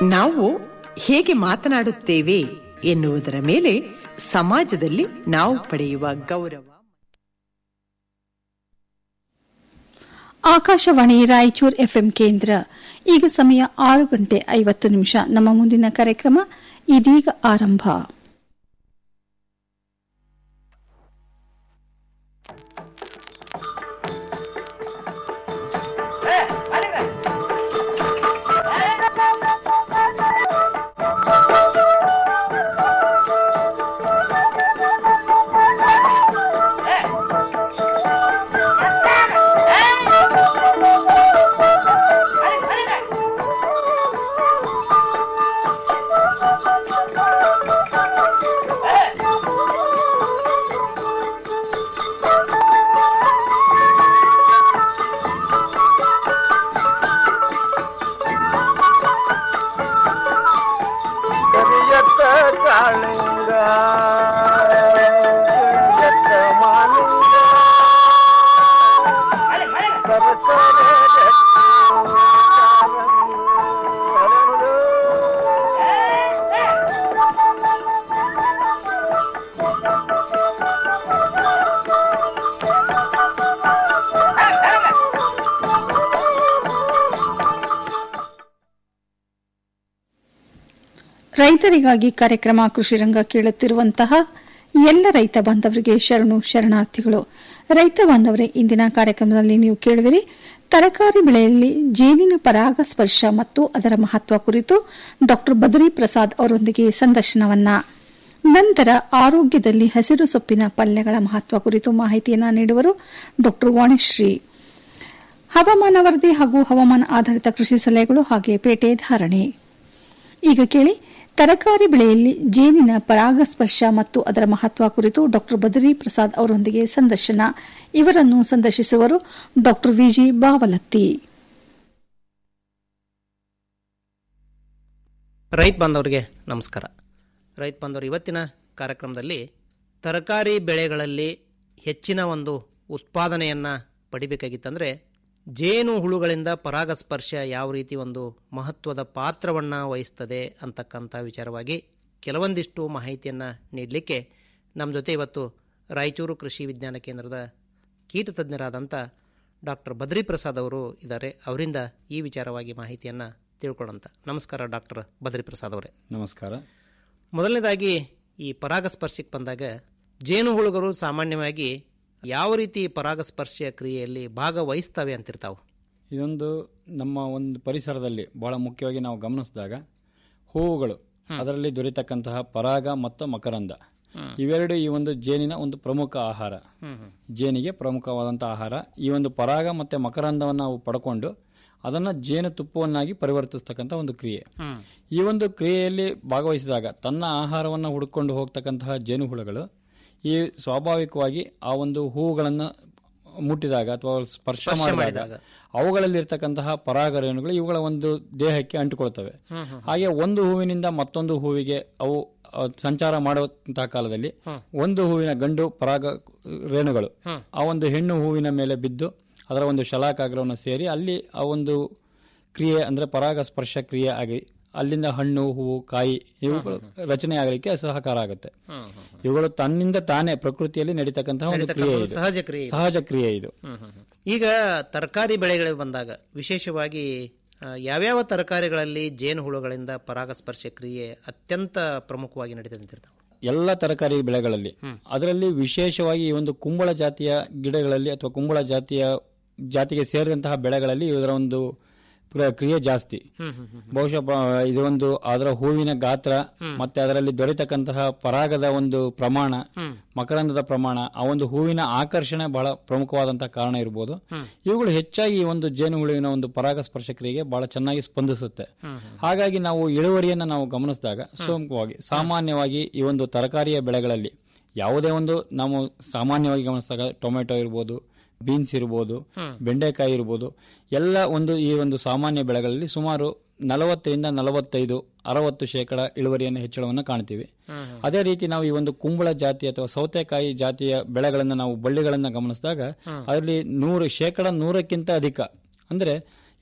ನಾವು ಹೇಗೆ ಮಾತನಾಡುತ್ತೇವೆ ಎನ್ನುವುದರ ಮೇಲೆ ಸಮಾಜದಲ್ಲಿ ನಾವು ಪಡೆಯುವ ಗೌರವ ಆಕಾಶವಾಣಿ ರಾಯಚೂರು ಎಫ್ಎಂ ಕೇಂದ್ರ ಈಗ ಸಮಯ ಆರು ಗಂಟೆ ಐವತ್ತು ನಿಮಿಷ ನಮ್ಮ ಮುಂದಿನ ಕಾರ್ಯಕ್ರಮ ಇದೀಗ ಆರಂಭ ಕರಿಯತ್ತ ಕಾಳಿಂಗ ಕರಿಯತ್ತ ಮಾಲಿಂಗ ಸರಸರ ಜಟ್ಟು ಕಾರಂಗು ರೈತರಿಗಾಗಿ ಕಾರ್ಯಕ್ರಮ ಕೃಷಿ ರಂಗ ಕೇಳುತ್ತಿರುವಂತಹ ಎಲ್ಲ ರೈತ ಬಾಂಧವರಿಗೆ ಶರಣು ಶರಣಾರ್ಥಿಗಳು ರೈತ ಬಾಂಧವರೇ ಇಂದಿನ ಕಾರ್ಯಕ್ರಮದಲ್ಲಿ ನೀವು ಕೇಳುವಿರಿ ತರಕಾರಿ ಬೆಳೆಯಲ್ಲಿ ಜೇನಿನ ಪರಾಗಸ್ಪರ್ಶ ಮತ್ತು ಅದರ ಮಹತ್ವ ಕುರಿತು ಡಾ ಬದರಿ ಪ್ರಸಾದ್ ಅವರೊಂದಿಗೆ ಸಂದರ್ಶನವನ್ನ ನಂತರ ಆರೋಗ್ಯದಲ್ಲಿ ಹಸಿರು ಸೊಪ್ಪಿನ ಪಲ್ಯಗಳ ಮಹತ್ವ ಕುರಿತು ಮಾಹಿತಿಯನ್ನು ನೀಡುವರು ಡಾ ವಾಣಿಶ್ರೀ ಹವಾಮಾನ ವರದಿ ಹಾಗೂ ಹವಾಮಾನ ಆಧಾರಿತ ಕೃಷಿ ಸಲಹೆಗಳು ಹಾಗೆ ಪೇಟೆ ಧಾರಣೆ ಈಗ ಕೇಳಿ ತರಕಾರಿ ಬೆಳೆಯಲ್ಲಿ ಜೇನಿನ ಪರಾಗಸ್ಪರ್ಶ ಮತ್ತು ಅದರ ಮಹತ್ವ ಕುರಿತು ಡಾ ಬದರಿ ಪ್ರಸಾದ್ ಅವರೊಂದಿಗೆ ಸಂದರ್ಶನ ಇವರನ್ನು ಸಂದರ್ಶಿಸುವರು ಡಾ ವಿಜಿ ಬಾವಲತ್ತಿ ರೈತ ಬಾಂಧವರಿಗೆ ನಮಸ್ಕಾರ ರೈತ ಬಾಂಧವರು ಇವತ್ತಿನ ಕಾರ್ಯಕ್ರಮದಲ್ಲಿ ತರಕಾರಿ ಬೆಳೆಗಳಲ್ಲಿ ಹೆಚ್ಚಿನ ಒಂದು ಉತ್ಪಾದನೆಯನ್ನು ಪಡಿಬೇಕಾಗಿತ್ತಂದರೆ ಜೇನು ಹುಳುಗಳಿಂದ ಪರಾಗಸ್ಪರ್ಶ ಯಾವ ರೀತಿ ಒಂದು ಮಹತ್ವದ ಪಾತ್ರವನ್ನು ವಹಿಸ್ತದೆ ಅಂತಕ್ಕಂಥ ವಿಚಾರವಾಗಿ ಕೆಲವೊಂದಿಷ್ಟು ಮಾಹಿತಿಯನ್ನು ನೀಡಲಿಕ್ಕೆ ನಮ್ಮ ಜೊತೆ ಇವತ್ತು ರಾಯಚೂರು ಕೃಷಿ ವಿಜ್ಞಾನ ಕೇಂದ್ರದ ಕೀಟ ತಜ್ಞರಾದಂಥ ಡಾಕ್ಟರ್ ಬದ್ರಿ ಪ್ರಸಾದ್ ಅವರು ಇದ್ದಾರೆ ಅವರಿಂದ ಈ ವಿಚಾರವಾಗಿ ಮಾಹಿತಿಯನ್ನು ತಿಳ್ಕೊಳ್ಳೋಂಥ ನಮಸ್ಕಾರ ಡಾಕ್ಟರ್ ಬದ್ರಿ ಪ್ರಸಾದ್ ಅವರೇ ನಮಸ್ಕಾರ ಮೊದಲನೇದಾಗಿ ಈ ಪರಾಗಸ್ಪರ್ಶಕ್ಕೆ ಬಂದಾಗ ಜೇನುಹುಳುಗಳು ಸಾಮಾನ್ಯವಾಗಿ ಯಾವ ರೀತಿ ಪರಾಗಸ್ಪರ್ಶ ಕ್ರಿಯೆಯಲ್ಲಿ ಭಾಗವಹಿಸ್ತವೆ ಅಂತಿರ್ತಾವೆ ಇದೊಂದು ನಮ್ಮ ಒಂದು ಪರಿಸರದಲ್ಲಿ ಬಹಳ ಮುಖ್ಯವಾಗಿ ನಾವು ಗಮನಿಸಿದಾಗ ಹೂವುಗಳು ಅದರಲ್ಲಿ ದೊರೆತಕ್ಕಂತಹ ಪರಾಗ ಮತ್ತು ಮಕರಂದ ಇವೆರಡು ಈ ಒಂದು ಜೇನಿನ ಒಂದು ಪ್ರಮುಖ ಆಹಾರ ಜೇನಿಗೆ ಪ್ರಮುಖವಾದಂತಹ ಆಹಾರ ಈ ಒಂದು ಪರಾಗ ಮತ್ತು ಮಕರಂದವನ್ನು ನಾವು ಪಡ್ಕೊಂಡು ಅದನ್ನು ಜೇನು ತುಪ್ಪವನ್ನಾಗಿ ಪರಿವರ್ತಿಸ್ತಕ್ಕಂಥ ಒಂದು ಕ್ರಿಯೆ ಈ ಒಂದು ಕ್ರಿಯೆಯಲ್ಲಿ ಭಾಗವಹಿಸಿದಾಗ ತನ್ನ ಆಹಾರವನ್ನು ಹುಡುಕೊಂಡು ಹೋಗ್ತಕ್ಕಂತಹ ಜೇನುಹುಳುಗಳು ಈ ಸ್ವಾಭಾವಿಕವಾಗಿ ಆ ಒಂದು ಹೂವುಗಳನ್ನು ಮುಟ್ಟಿದಾಗ ಅಥವಾ ಸ್ಪರ್ಶ ಮಾಡಿದಾಗ ಅವುಗಳಲ್ಲಿ ಇರ್ತಕ್ಕಂತಹ ಪರಾಗರೇಣುಗಳು ಇವುಗಳ ಒಂದು ದೇಹಕ್ಕೆ ಅಂಟಿಕೊಳ್ತವೆ ಹಾಗೆ ಒಂದು ಹೂವಿನಿಂದ ಮತ್ತೊಂದು ಹೂವಿಗೆ ಅವು ಅ, ಸಂಚಾರ ಮಾಡುವಂತಹ ಕಾಲದಲ್ಲಿ ಒಂದು ಹೂವಿನ ಗಂಡು ಪರಾಗ ರೇಣುಗಳು ಆ ಒಂದು ಹೆಣ್ಣು ಹೂವಿನ ಮೇಲೆ ಬಿದ್ದು ಅದರ ಒಂದು ಶಲಾಕಾಗ್ರವನ್ನು ಸೇರಿ ಅಲ್ಲಿ ಆ ಒಂದು ಕ್ರಿಯೆ ಅಂದ್ರೆ ಪರಾಗ ಸ್ಪರ್ಶ ಕ್ರಿಯೆ ಆಗಿ ಅಲ್ಲಿಂದ ಹಣ್ಣು ಹೂವು ಕಾಯಿ ಇವುಗಳು ರಚನೆ ಆಗಲಿಕ್ಕೆ ಸಹಕಾರ ಆಗುತ್ತೆ ಇವುಗಳು ತನ್ನಿಂದ ತಾನೇ ಪ್ರಕೃತಿಯಲ್ಲಿ ನಡೀತಕ್ಕಂತಹ ಒಂದು ಕ್ರಿಯೆ ಇದು ಸಹಜ ಕ್ರಿಯೆ ಇದು. ಸಹಜ ಕ್ರಿಯೆ ಇದು ಈಗ ತರಕಾರಿ ಬೆಳೆಗಳಿಗೆ ಬಂದಾಗ ವಿಶೇಷವಾಗಿ ಆ, ಯಾವ್ಯಾವ ತರಕಾರಿಗಳಲ್ಲಿ ಜೇನುಹುಳುಗಳಿಂದ ಪರಾಗಸ್ಪರ್ಶ ಕ್ರಿಯೆ ಅತ್ಯಂತ ಪ್ರಮುಖವಾಗಿ ನಡೀತಂತಿರ್ತಾವೆ ಎಲ್ಲ ತರಕಾರಿ ಬೆಳೆಗಳಲ್ಲಿ ಅದರಲ್ಲಿ ವಿಶೇಷವಾಗಿ ಈ ಒಂದು ಕುಂಬಳ ಜಾತಿಯ ಗಿಡಗಳಲ್ಲಿ ಅಥವಾ ಕುಂಬಳ ಜಾತಿಯ ಜಾತಿಗೆ ಸೇರಿದಂತಹ ಬೆಳೆಗಳಲ್ಲಿ ಇದರ ಒಂದು ಕ್ರ- ಕ್ರಿಯೆ ಜಾಸ್ತಿ ಬಹುಶಃ ಬ- ಇದು ಒಂದು ಅದರ ಹೂವಿನ ಗಾತ್ರ ಮತ್ತೆ ಅದರಲ್ಲಿ ದೊರೆತಕ್ಕಂತಹ ಪರಾಗದ ಒಂದು ಪ್ರಮಾಣ ಮಕರಂದದ ಪ್ರಮಾಣ ಆ ಒಂದು ಹೂವಿನ ಆಕರ್ಷಣೆ ಬಹಳ ಪ್ರಮುಖವಾದಂತಹ ಕಾರಣ ಇರಬಹುದು ಇವುಗಳು ಹೆಚ್ಚಾಗಿ ಈ ಒಂದು ಜೇನುಹುಳುವಿನ ಒಂದು ಪರಾಗಸ್ಪರ್ಶ ಕ್ರಿಯೆಗೆ ಬಹಳ ಚೆನ್ನಾಗಿ ಸ್ಪಂದಿಸುತ್ತೆ ಹಾಗಾಗಿ ನಾವು ಇಳುವರಿಯನ್ನ ನಾವು ಗಮನಿಸಿದಾಗ ಸೋಮುಖವಾಗಿ ಸಾಮಾನ್ಯವಾಗಿ ಈ ಒಂದು ತರಕಾರಿಯ ಬೆಳೆಗಳಲ್ಲಿ ಯಾವುದೇ ಒಂದು ನಾವು ಸಾಮಾನ್ಯವಾಗಿ ಗಮನಿಸಿದಾಗ ಟೊಮೆಟೊ ಇರ್ಬೋದು ಬೀನ್ಸ್ ಇರ್ಬೋದು ಬೆಂಡೆಕಾಯಿ ಇರ್ಬೋದು ಎಲ್ಲ ಒಂದು ಈ ಒಂದು ಸಾಮಾನ್ಯ ಬೆಳೆಗಳಲ್ಲಿ ಸುಮಾರು ನಲವತ್ತರಿಂದ ನಲವತ್ತೈದು ಅರವತ್ತು ಶೇಕಡ ಇಳುವರಿಯನ್ನು ಹೆಚ್ಚಳವನ್ನು ಕಾಣ್ತೀವಿ ಅದೇ ರೀತಿ ನಾವು ಈ ಒಂದು ಕುಂಬಳ ಜಾತಿ ಅಥವಾ ಸೌತೆಕಾಯಿ ಜಾತಿಯ ಬೆಳೆಗಳನ್ನು ನಾವು ಬಳ್ಳಿಗಳನ್ನು ಗಮನಿಸಿದಾಗ ಅದರಲ್ಲಿ ನೂರು ಶೇಕಡ ನೂರಕ್ಕಿಂತ ಅಧಿಕ ಅಂದ್ರೆ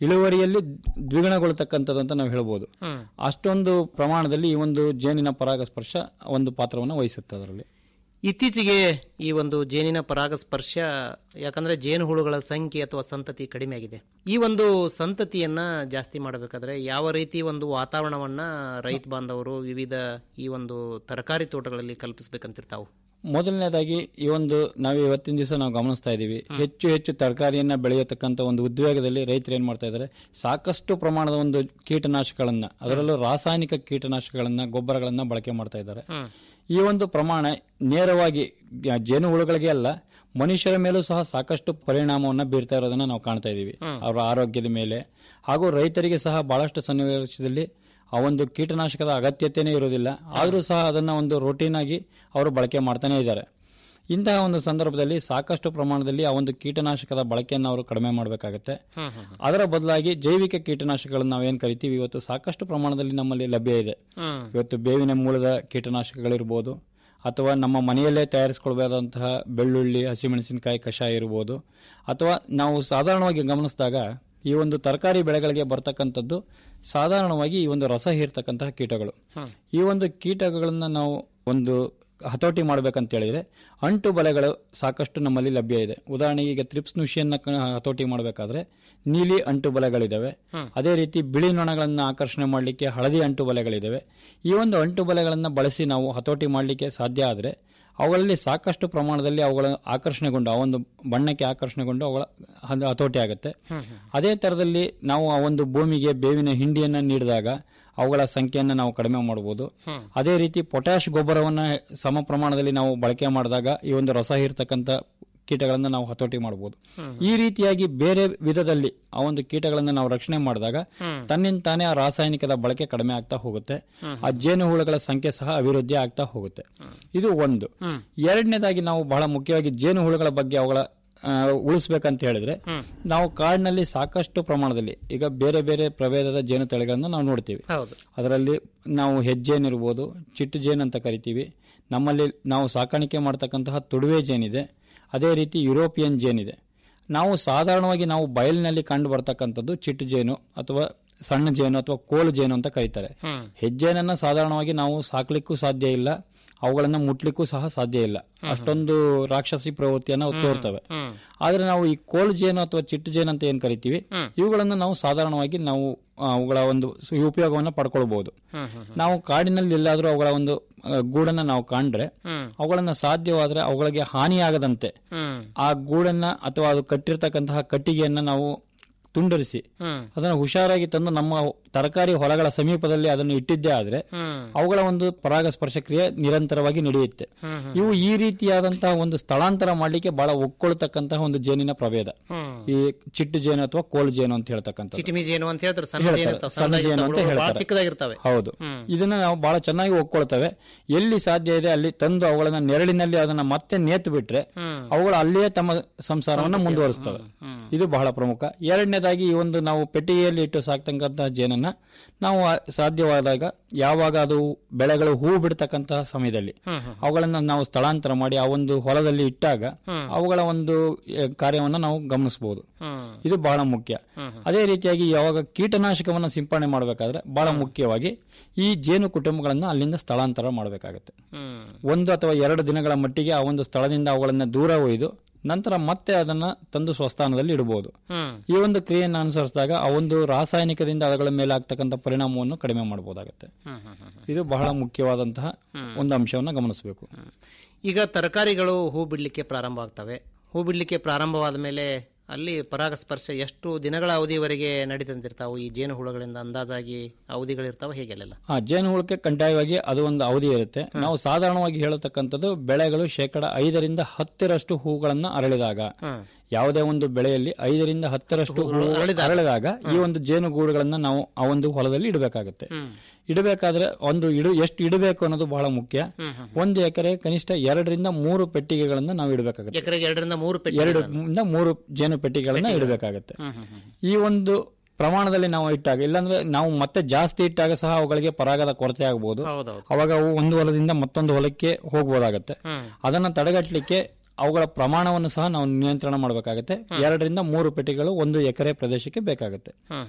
ಇಳುವರಿಯಲ್ಲಿ ದ್ವಿಗುಣಗೊಳ್ತಕ್ಕಂಥದ್ದು ಅಂತ ನಾವು ಹೇಳ್ಬೋದು ಅಷ್ಟೊಂದು ಪ್ರಮಾಣದಲ್ಲಿ ಈ ಒಂದು ಜೇನಿನ ಪರಾಗಸ್ಪರ್ಶ ಒಂದು ಪಾತ್ರವನ್ನು ವಹಿಸುತ್ತೆ ಅದರಲ್ಲಿ ಇತ್ತೀಚೆಗೆ ಈ ಒಂದು ಜೇನಿನ ಪರಾಗಸ್ಪರ್ಶ ಯಾಕಂದ್ರೆ ಜೇನು ಹುಳುಗಳ ಸಂಖ್ಯೆ ಅಥವಾ ಸಂತತಿ ಕಡಿಮೆ ಆಗಿದೆ ಈ ಒಂದು ಸಂತತಿಯನ್ನ ಜಾಸ್ತಿ ಮಾಡಬೇಕಾದ್ರೆ ಯಾವ ರೀತಿ ಒಂದು ವಾತಾವರಣವನ್ನ ರೈತ ಬಾಂಧವರು ವಿವಿಧ ಈ ಒಂದು ತರಕಾರಿ ತೋಟಗಳಲ್ಲಿ ಕಲ್ಪಿಸಬೇಕಂತಿರ್ತಾವು ಮೊದಲನೇದಾಗಿ ಈ ಒಂದು ನಾವು ಇವತ್ತಿನ ದಿವಸ ನಾವು ಗಮನಿಸ್ತಾ ಇದ್ದೀವಿ ಹೆಚ್ಚು ಹೆಚ್ಚು ತರಕಾರಿಯನ್ನ ಬೆಳೆಯತಕ್ಕಂಥ ಒಂದು ಉದ್ವೇಗದಲ್ಲಿ ರೈತರು ಏನ್ ಮಾಡ್ತಾ ಇದ್ದಾರೆ ಸಾಕಷ್ಟು ಪ್ರಮಾಣದ ಒಂದು ಕೀಟನಾಶಕಗಳನ್ನ ಅದರಲ್ಲೂ ರಾಸಾಯನಿಕ ಕೀಟನಾಶಕಗಳನ್ನ ಗೊಬ್ಬರಗಳನ್ನ ಬಳಕೆ ಮಾಡ್ತಾ ಇದ್ದಾರೆ ಈ ಒಂದು ಪ್ರಮಾಣ ನೇರವಾಗಿ ಗ- ಜೇನು ಹುಳುಗಳಿಗೆ ಅಲ್ಲ ಮನುಷ್ಯರ ಮೇಲೂ ಸಹ ಸಾಕಷ್ಟು ಪರಿಣಾಮವನ್ನ ಬೀರ್ತಾ ಇರೋದನ್ನ ನಾವು ಕಾಣ್ತಾ ಇದ್ದೀವಿ ಅವರ ಆರೋಗ್ಯದ ಮೇಲೆ ಹಾಗೂ ರೈತರಿಗೆ ಸಹ ಬಹಳಷ್ಟು ಸನ್ನಿವೇಶದಲ್ಲಿ ಆ ಒಂದು ಕೀಟನಾಶಕದ ಅಗತ್ಯತೆನೇ ಇರೋದಿಲ್ಲ ಆದರೂ ಸಹ ಅದನ್ನ ಒಂದು routine ಆಗಿ ಅವರು ಬಳಕೆ ಮಾಡ್ತಾನೆ ಇದ್ದಾರೆ ಇಂತಹ ಒಂದು ಸಂದರ್ಭದಲ್ಲಿ ಸಾಕಷ್ಟು ಪ್ರಮಾಣದಲ್ಲಿ ಆ ಒಂದು ಕೀಟನಾಶಕದ ಬಳಕೆಯನ್ನು ಅವರು ಕಡಿಮೆ ಮಾಡಬೇಕಾಗತ್ತೆ ಅದರ ಬದಲಾಗಿ ಜೈವಿಕ ಕೀಟನಾಶಕಗಳನ್ನು ನಾವೇನ್ ಕರಿತೀವಿ ಇವತ್ತು ಸಾಕಷ್ಟು ಪ್ರಮಾಣದಲ್ಲಿ ನಮ್ಮಲ್ಲಿ ಲಭ್ಯ ಇದೆ ಇವತ್ತು ಬೇವಿನ ಮೂಲದ ಕೀಟನಾಶಕಗಳಿರ್ಬೋದು ಅಥವಾ ನಮ್ಮ ಮನೆಯಲ್ಲೇ ತಯಾರಿಸಿಕೊಳ್ಬೇಕಾದಂತಹ ಬೆಳ್ಳುಳ್ಳಿ ಹಸಿಮೆಣಸಿನಕಾಯಿ ಕಷಾಯ ಇರ್ಬೋದು ಅಥವಾ ನಾವು ಸಾಧಾರಣವಾಗಿ ಗಮನಿಸಿದಾಗ ಈ ಒಂದು ತರಕಾರಿ ಬೆಳೆಗಳಿಗೆ ಬರ್ತಕ್ಕಂಥದ್ದು ಸಾಧಾರಣವಾಗಿ ಈ ಒಂದು ರಸ ಹೀರ್ತಕ್ಕಂತಹ ಕೀಟಗಳು ಈ ಒಂದು ಕೀಟಗಳನ್ನ ನಾವು ಒಂದು ಹತೋಟಿ ಮಾಡ್ಬೇಕಂತ ಹೇಳಿದ್ರೆ ಅಂಟು ಬಲೆಗಳು ಸಾಕಷ್ಟು ನಮ್ಮಲ್ಲಿ ಲಭ್ಯ ಇದೆ ಉದಾಹರಣೆಗೆ ಈಗ ತ್ರಿಪ್ಸ್ ನುಷಿಯನ್ನ ಕ- ಹತೋಟಿ ಮಾಡಬೇಕಾದ್ರೆ ನೀಲಿ ಅಂಟು ಬಲೆಗಳಿದಾವೆ ಅದೇ ರೀತಿ ಬಿಳಿ ನೊಣಗಳನ್ನ ಆಕರ್ಷಣೆ ಮಾಡಲಿಕ್ಕೆ ಹಳದಿ ಅಂಟು ಬಲೆಗಳಿದಾವೆ ಈ ಒಂದು ಅಂಟು ಬಲೆಗಳನ್ನ ಬಳಸಿ ನಾವು ಹತೋಟಿ ಮಾಡಲಿಕ್ಕೆ ಸಾಧ್ಯ ಆದರೆ ಅವುಗಳಲ್ಲಿ ಸಾಕಷ್ಟು ಪ್ರಮಾಣದಲ್ಲಿ ಅವುಗಳ ಆಕರ್ಷಣೆಗೊಂಡು ಆ ಒಂದು ಬಣ್ಣಕ್ಕೆ ಆಕರ್ಷಣೆಗೊಂಡು ಅವುಗಳ ಹದ- ಹತೋಟಿ ಆಗುತ್ತೆ ಅದೇ ತರದಲ್ಲಿ ನಾವು ಆ ಒಂದು ಭೂಮಿಗೆ ಬೇವಿನ ಹಿಂಡಿಯನ್ನ ನೀಡಿದಾಗ ಅವುಗಳ ಸಂಖ್ಯೆಯನ್ನು ನಾವು ಕಡಿಮೆ ಮಾಡಬಹುದು ಅದೇ ರೀತಿ ಪೊಟ್ಯಾಶ್ ಗೊಬ್ಬರವನ್ನ ಸಮ ಪ್ರಮಾಣದಲ್ಲಿ ನಾವು ಬಳಕೆ ಮಾಡಿದಾಗ ಈ ಒಂದು ರಸ ಹೀರ್ತಕ್ಕಂಥ ಕೀಟಗಳನ್ನ ನಾವು ಹತೋಟಿ ಮಾಡಬಹುದು ಈ ರೀತಿಯಾಗಿ ಬೇರೆ ವಿಧದಲ್ಲಿ ಆ ಒಂದು ಕೀಟಗಳನ್ನ ನಾವು ರಕ್ಷಣೆ ಮಾಡಿದಾಗ ತನ್ನಿಂದ ತಾನೇ ಆ ರಾಸಾಯನಿಕದ ಬಳಕೆ ಕಡಿಮೆ ಆಗ್ತಾ ಹೋಗುತ್ತೆ ಆ ಜೇನು ಹುಳುಗಳ ಸಂಖ್ಯೆ ಸಹ ಅಭಿವೃದ್ಧಿ ಆಗ್ತಾ ಹೋಗುತ್ತೆ ಇದು ಒಂದು ಎರಡನೇದಾಗಿ ನಾವು ಬಹಳ ಮುಖ್ಯವಾಗಿ ಜೇನು ಹುಳುಗಳ ಬಗ್ಗೆ ಅವುಗಳ ಆ, ಉಳಿಸ್ಬೇಕಂತ ಹೇಳಿದ್ರೆ ನಾವು ಕಾಡಿನಲ್ಲಿ ಸಾಕಷ್ಟು ಪ್ರಮಾಣದಲ್ಲಿ ಈಗ ಬೇರೆ ಬೇರೆ ಪ್ರಭೇದದ ಜೇನು ತಳಿಗಳನ್ನ ನಾವು ನೋಡ್ತೀವಿ ಹೌದು ಅದರಲ್ಲಿ ನಾವು ಹೆಜ್ಜೇನ್ ಇರ್ಬೋದು ಚಿಟ್ಟು ಜೇನು ಅಂತ ಕರಿತೀವಿ ನಮ್ಮಲ್ಲಿ ನಾವು ಸಾಕಾಣಿಕೆ ಮಾಡ್ತಕ್ಕಂತಹ ತುಡುವೆ ಜೇನಿದೆ ಅದೇ ರೀತಿ ಯುರೋಪಿಯನ್ ಜೇನಿದೆ ನಾವು ಸಾಧಾರಣವಾಗಿ ನಾವು ಬಯಲಿನಲ್ಲಿ ಕಂಡು ಬರ್ತಕ್ಕಂಥದ್ದು ಚಿಟ್ಟು ಜೇನು ಅಥವಾ ಸಣ್ಣ ಜೇನು ಅಥವಾ ಕೋಲು ಜೇನು ಅಂತ ಕರೀತಾರೆ ಹೆಜ್ಜೇನನ್ನ ಸಾಧಾರಣವಾಗಿ ನಾವು ಸಾಕ್ಲಿಕ್ಕೂ ಸಾಧ್ಯ ಇಲ್ಲ ಅವುಗಳನ್ನ ಮುಟ್ಲಿಕ್ಕೂ ಸಹ ಸಾಧ್ಯ ಇಲ್ಲ ಅಷ್ಟೊಂದು ರಾಕ್ಷಸಿ ಪ್ರವೃತ್ತಿಯನ್ನ ಅವು ತೋರ್ತವೆ ಆದ್ರೆ ನಾವು ಈ ಕೋಲ್ ಜೇನು ಅಥವಾ ಚಿಟ್ಟು ಜೇನು ಅಂತ ಏನ್ ಕರಿತೀವಿ ಇವುಗಳನ್ನ ನಾವು ಸಾಧಾರಣವಾಗಿ ನಾವು ಆ, ಅವುಗಳ ಒಂದು ಸ- ಉಪಯೋಗವನ್ನ ಪಡ್ಕೊಳ್ಬಹುದು ನಾವು ಕಾಡಿನಲ್ಲಿ ಎಲ್ಲಾದ್ರೂ ಅವುಗಳ ಒಂದು ಆ, ಗೂಡನ್ನ ನಾವು ಕಂಡ್ರೆ ಅವುಗಳನ್ನ ಸಾಧ್ಯವಾದ್ರೆ ಅವುಗಳಿಗೆ ಹಾನಿಯಾಗದಂತೆ ಆ ಗೂಡನ್ನ ಅಥವಾ ಅದು ಕಟ್ಟಿರ್ತಕ್ಕಂತಹ ಕಟ್ಟಿಗೆಯನ್ನ ನಾವು ತುಂಡರಿಸಿ ಅದನ್ನ ಹುಷಾರಾಗಿ ತಂದು ನಮ್ಮ ತರಕಾರಿ ಹೊಲಗಳ ಸಮೀಪದಲ್ಲಿ ಅದನ್ನು ಇಟ್ಟಿದ್ದೇ ಆದ್ರೆ ಅವುಗಳ ಒಂದು ಪರಾಗಸ್ಪರ್ಶ ಕ್ರಿಯೆ ನಿರಂತರವಾಗಿ ನಡೆಯುತ್ತೆ ಇವು ಈ ರೀತಿಯಾದಂತಹ ಒಂದು ಸ್ಥಳಾಂತರ ಮಾಡ್ಲಿಕ್ಕೆ ಬಹಳ ಒಕ್ಕೊಳ್ತಕ್ಕಂತಹ ಒಂದು ಜೇನಿನ ಪ್ರಭೇದ ಈ ಚಿಟ್ಟು ಜೇನು ಅಥವಾ ಕೋಲ್ ಜೇನು ಅಂತ ಹೇಳ್ತಕ್ಕಂಥ ಚಿಟಿಮಿ ಜೇನು ಅಂತ ಹೇಳ್ತಾರೆ ಸಣ್ಣ ಹೇಳ್ತಾರೆ. ಜೇನು ಇರ್ತಾವೆ, ಸಣ್ಣ ಸಣ್ಣದಾಗಿ ಜೇನು ಅಂತ ಇರ್ತಾವೆ, ಬಹಳ ಹೇಳ್ತಾರೆ. ಚಿಕ್ಕದಾಗಿರ್ತವೆ ಹೌದು ಇದನ್ನ ನಾವು ಬಹಳ ಚೆನ್ನಾಗಿ ಒಕ್ಕೊಳ್ತವೆ ಎಲ್ಲಿ ಸಾಧ್ಯ ಇದೆ ಅಲ್ಲಿ ತಂದು ಅವುಗಳನ್ನ ನೆರಳಿನಲ್ಲಿ ಅದನ್ನ ಮತ್ತೆ ನೇತು ಬಿಟ್ರೆ ಅವುಗಳು ಅಲ್ಲಿಯೇ ತಮ್ಮ ಸಂಸಾರವನ್ನ ಮುಂದುವರಿಸ್ತವೆ ಇದು ಬಹಳ ಪ್ರಮುಖ ಎರಡನೇದಾಗಿ ಈ ಒಂದು ನಾವು ಪೆಟ್ಟಿಗೆಯಲ್ಲಿ ಇಟ್ಟು ಸಾಕ್ತಕ್ಕಂತಹ ಜೇನನ್ನ ನಾವು ಆ- ಸಾಧ್ಯವಾದಾಗ ಯಾವಾಗ ಅದು ಬೆಳೆಗಳು ಹೂ ಬಿಡ್ತಕ್ಕಂತಹ ಸಮಯದಲ್ಲಿ ಅವುಗಳನ್ನ ನಾವು ಸ್ಥಳಾಂತರ ಮಾಡಿ ಆ ಒಂದು ಹೊಲದಲ್ಲಿ ಇಟ್ಟಾಗ ಅವುಗಳ ಒಂದು ಎ, ಕಾರ್ಯವನ್ನ ನಾವು ಗಮನಿಸಬಹುದು ಇದು ಬಹಳ ಮುಖ್ಯ ಅದೇ ರೀತಿಯಾಗಿ ಯಾವಾಗ ಕೀಟನಾಶಕವನ್ನ ಸಿಂಪಡಣೆ ಮಾಡಬೇಕಾದ್ರೆ ಬಹಳ ಮುಖ್ಯವಾಗಿ ಈ ಜೇನು ಕುಟುಂಬಗಳನ್ನ ಅಲ್ಲಿಂದ ಸ್ಥಳಾಂತರ ಮಾಡಬೇಕಾಗತ್ತೆ ಒಂದು ಅಥವಾ ಎರಡು ದಿನಗಳ ಮಟ್ಟಿಗೆ ಆ ಒಂದು ಸ್ಥಳದಿಂದ ಅವುಗಳನ್ನ ದೂರ ಒಯ್ದು ನಂತರ ಮತ್ತೆ ಅದನ್ನ ತಂದು ಸ್ವಸ್ಥಾನದಲ್ಲಿ ಇಡಬಹುದು ಈ ಒಂದು ಕ್ರಿಯೆಯನ್ನು ಅನುಸರಿಸಿದಾಗ ಆ ಒಂದು ರಾಸಾಯನಿಕದಿಂದ ಅವುಗಳ ಮೇಲೆ ಆಗ್ತಕ್ಕಂಥ ಪರಿಣಾಮವನ್ನು ಕಡಿಮೆ ಮಾಡಬಹುದಾಗುತ್ತೆ ಇದು ಬಹಳ ಮುಖ್ಯವಾದಂತಹ ಒಂದು ಅಂಶವನ್ನ ಗಮನಿಸಬೇಕು ಈಗ ತರಕಾರಿಗಳು ಹೂ ಬಿಡ್ಲಿಕ್ಕೆ ಪ್ರಾರಂಭ ಆಗ್ತವೆ ಹೂ ಬಿಡ್ಲಿಕ್ಕೆ ಪ್ರಾರಂಭವಾದ ಮೇಲೆ ಅಲ್ಲಿ ಪರಾಗಸ್ಪರ್ಶ ಎಷ್ಟು ದಿನಗಳ ಅವಧಿವರೆಗೆ ನಡೀತಂತಿರ್ತಾವು ಈ ಜೇನು ಹುಳುಗಳಿಂದ ಅಂದಾಜಾಗಿ ಅವಧಿಗಳಿರ್ತಾವ ಹೇಗೆಲ್ಲ ಆ ಜೇನು ಹುಳಕ್ಕೆ ಕಡ್ಡಾಯವಾಗಿ ಅದು ಒಂದು ಅವಧಿ ಇರುತ್ತೆ ನಾವು ಸಾಧಾರಣವಾಗಿ ಹೇಳತಕ್ಕಂಥದ್ದು ಬೆಳೆಗಳು ಶೇಕಡ ಐದರಿಂದ ಹತ್ತರಷ್ಟು ಹೂಗಳನ್ನ ಅರಳಿದಾಗ ಯಾವುದೇ ಒಂದು ಬೆಳೆಯಲ್ಲಿ ಐದರಿಂದ ಹತ್ತರಷ್ಟು ಹೂ ಅರಳಿದಾಗ ಈ ಒಂದು ಜೇನುಗೂಡುಗಳನ್ನ ನಾವು ಆ ಒಂದು ಹೊಲದಲ್ಲಿ ಇಡಬೇಕಾಗುತ್ತೆ ಇಡಬೇಕಾದ್ರೆ ಒಂದು ಇಡು ಎಷ್ಟು ಇಡಬೇಕು ಅನ್ನೋದು ಬಹಳ ಮುಖ್ಯ ಒಂದು ಎಕರೆ ಕನಿಷ್ಠ ಎರಡರಿಂದ ಮೂರು ಪೆಟ್ಟಿಗೆಗಳನ್ನ ನಾವು ಇಡಬೇಕಾಗುತ್ತೆ ಎಕರೆಗೆ ಎರಡರಿಂದ ಮೂರು ಪೆಟ್ಟಿ ಎರಡು ಇಂದ ಮೂರು ಜೇನು ಪೆಟ್ಟಿಗೆಗಳನ್ನ ಇಡಬೇಕಾಗತ್ತೆ ಈ ಒಂದು ಪ್ರಮಾಣದಲ್ಲಿ ನಾವು ಇಟ್ಟಾಗ ಇಲ್ಲಾಂದ್ರೆ ನಾವು ಮತ್ತೆ ಜಾಸ್ತಿ ಇಟ್ಟಾಗ ಸಹ ಅವುಗಳಿಗೆ ಪರಾಗದ ಕೊರತೆ ಆಗಬಹುದು ಹೌದೌದು ಅವಾಗ ಅವು ಒಂದು ಹೊಲದಿಂದ ಮತ್ತೊಂದು ಹೊಲಕ್ಕೆ ಹೋಗ್ಬೋದಾಗತ್ತೆ ಅದನ್ನ ತಡೆಗಟ್ಟಲಿಕ್ಕೆ ಅವುಗಳ ಪ್ರಮಾಣವನ್ನು ಸಹ ನಾವು ನಿಯಂತ್ರಣ ಮಾಡಬೇಕಾಗುತ್ತೆ ಎರಡರಿಂದ ಮೂರು ಪೆಟ್ಟಿಗೆಗಳು ಒಂದು ಎಕರೆ ಪ್ರದೇಶಕ್ಕೆ ಬೇಕಾಗುತ್ತೆ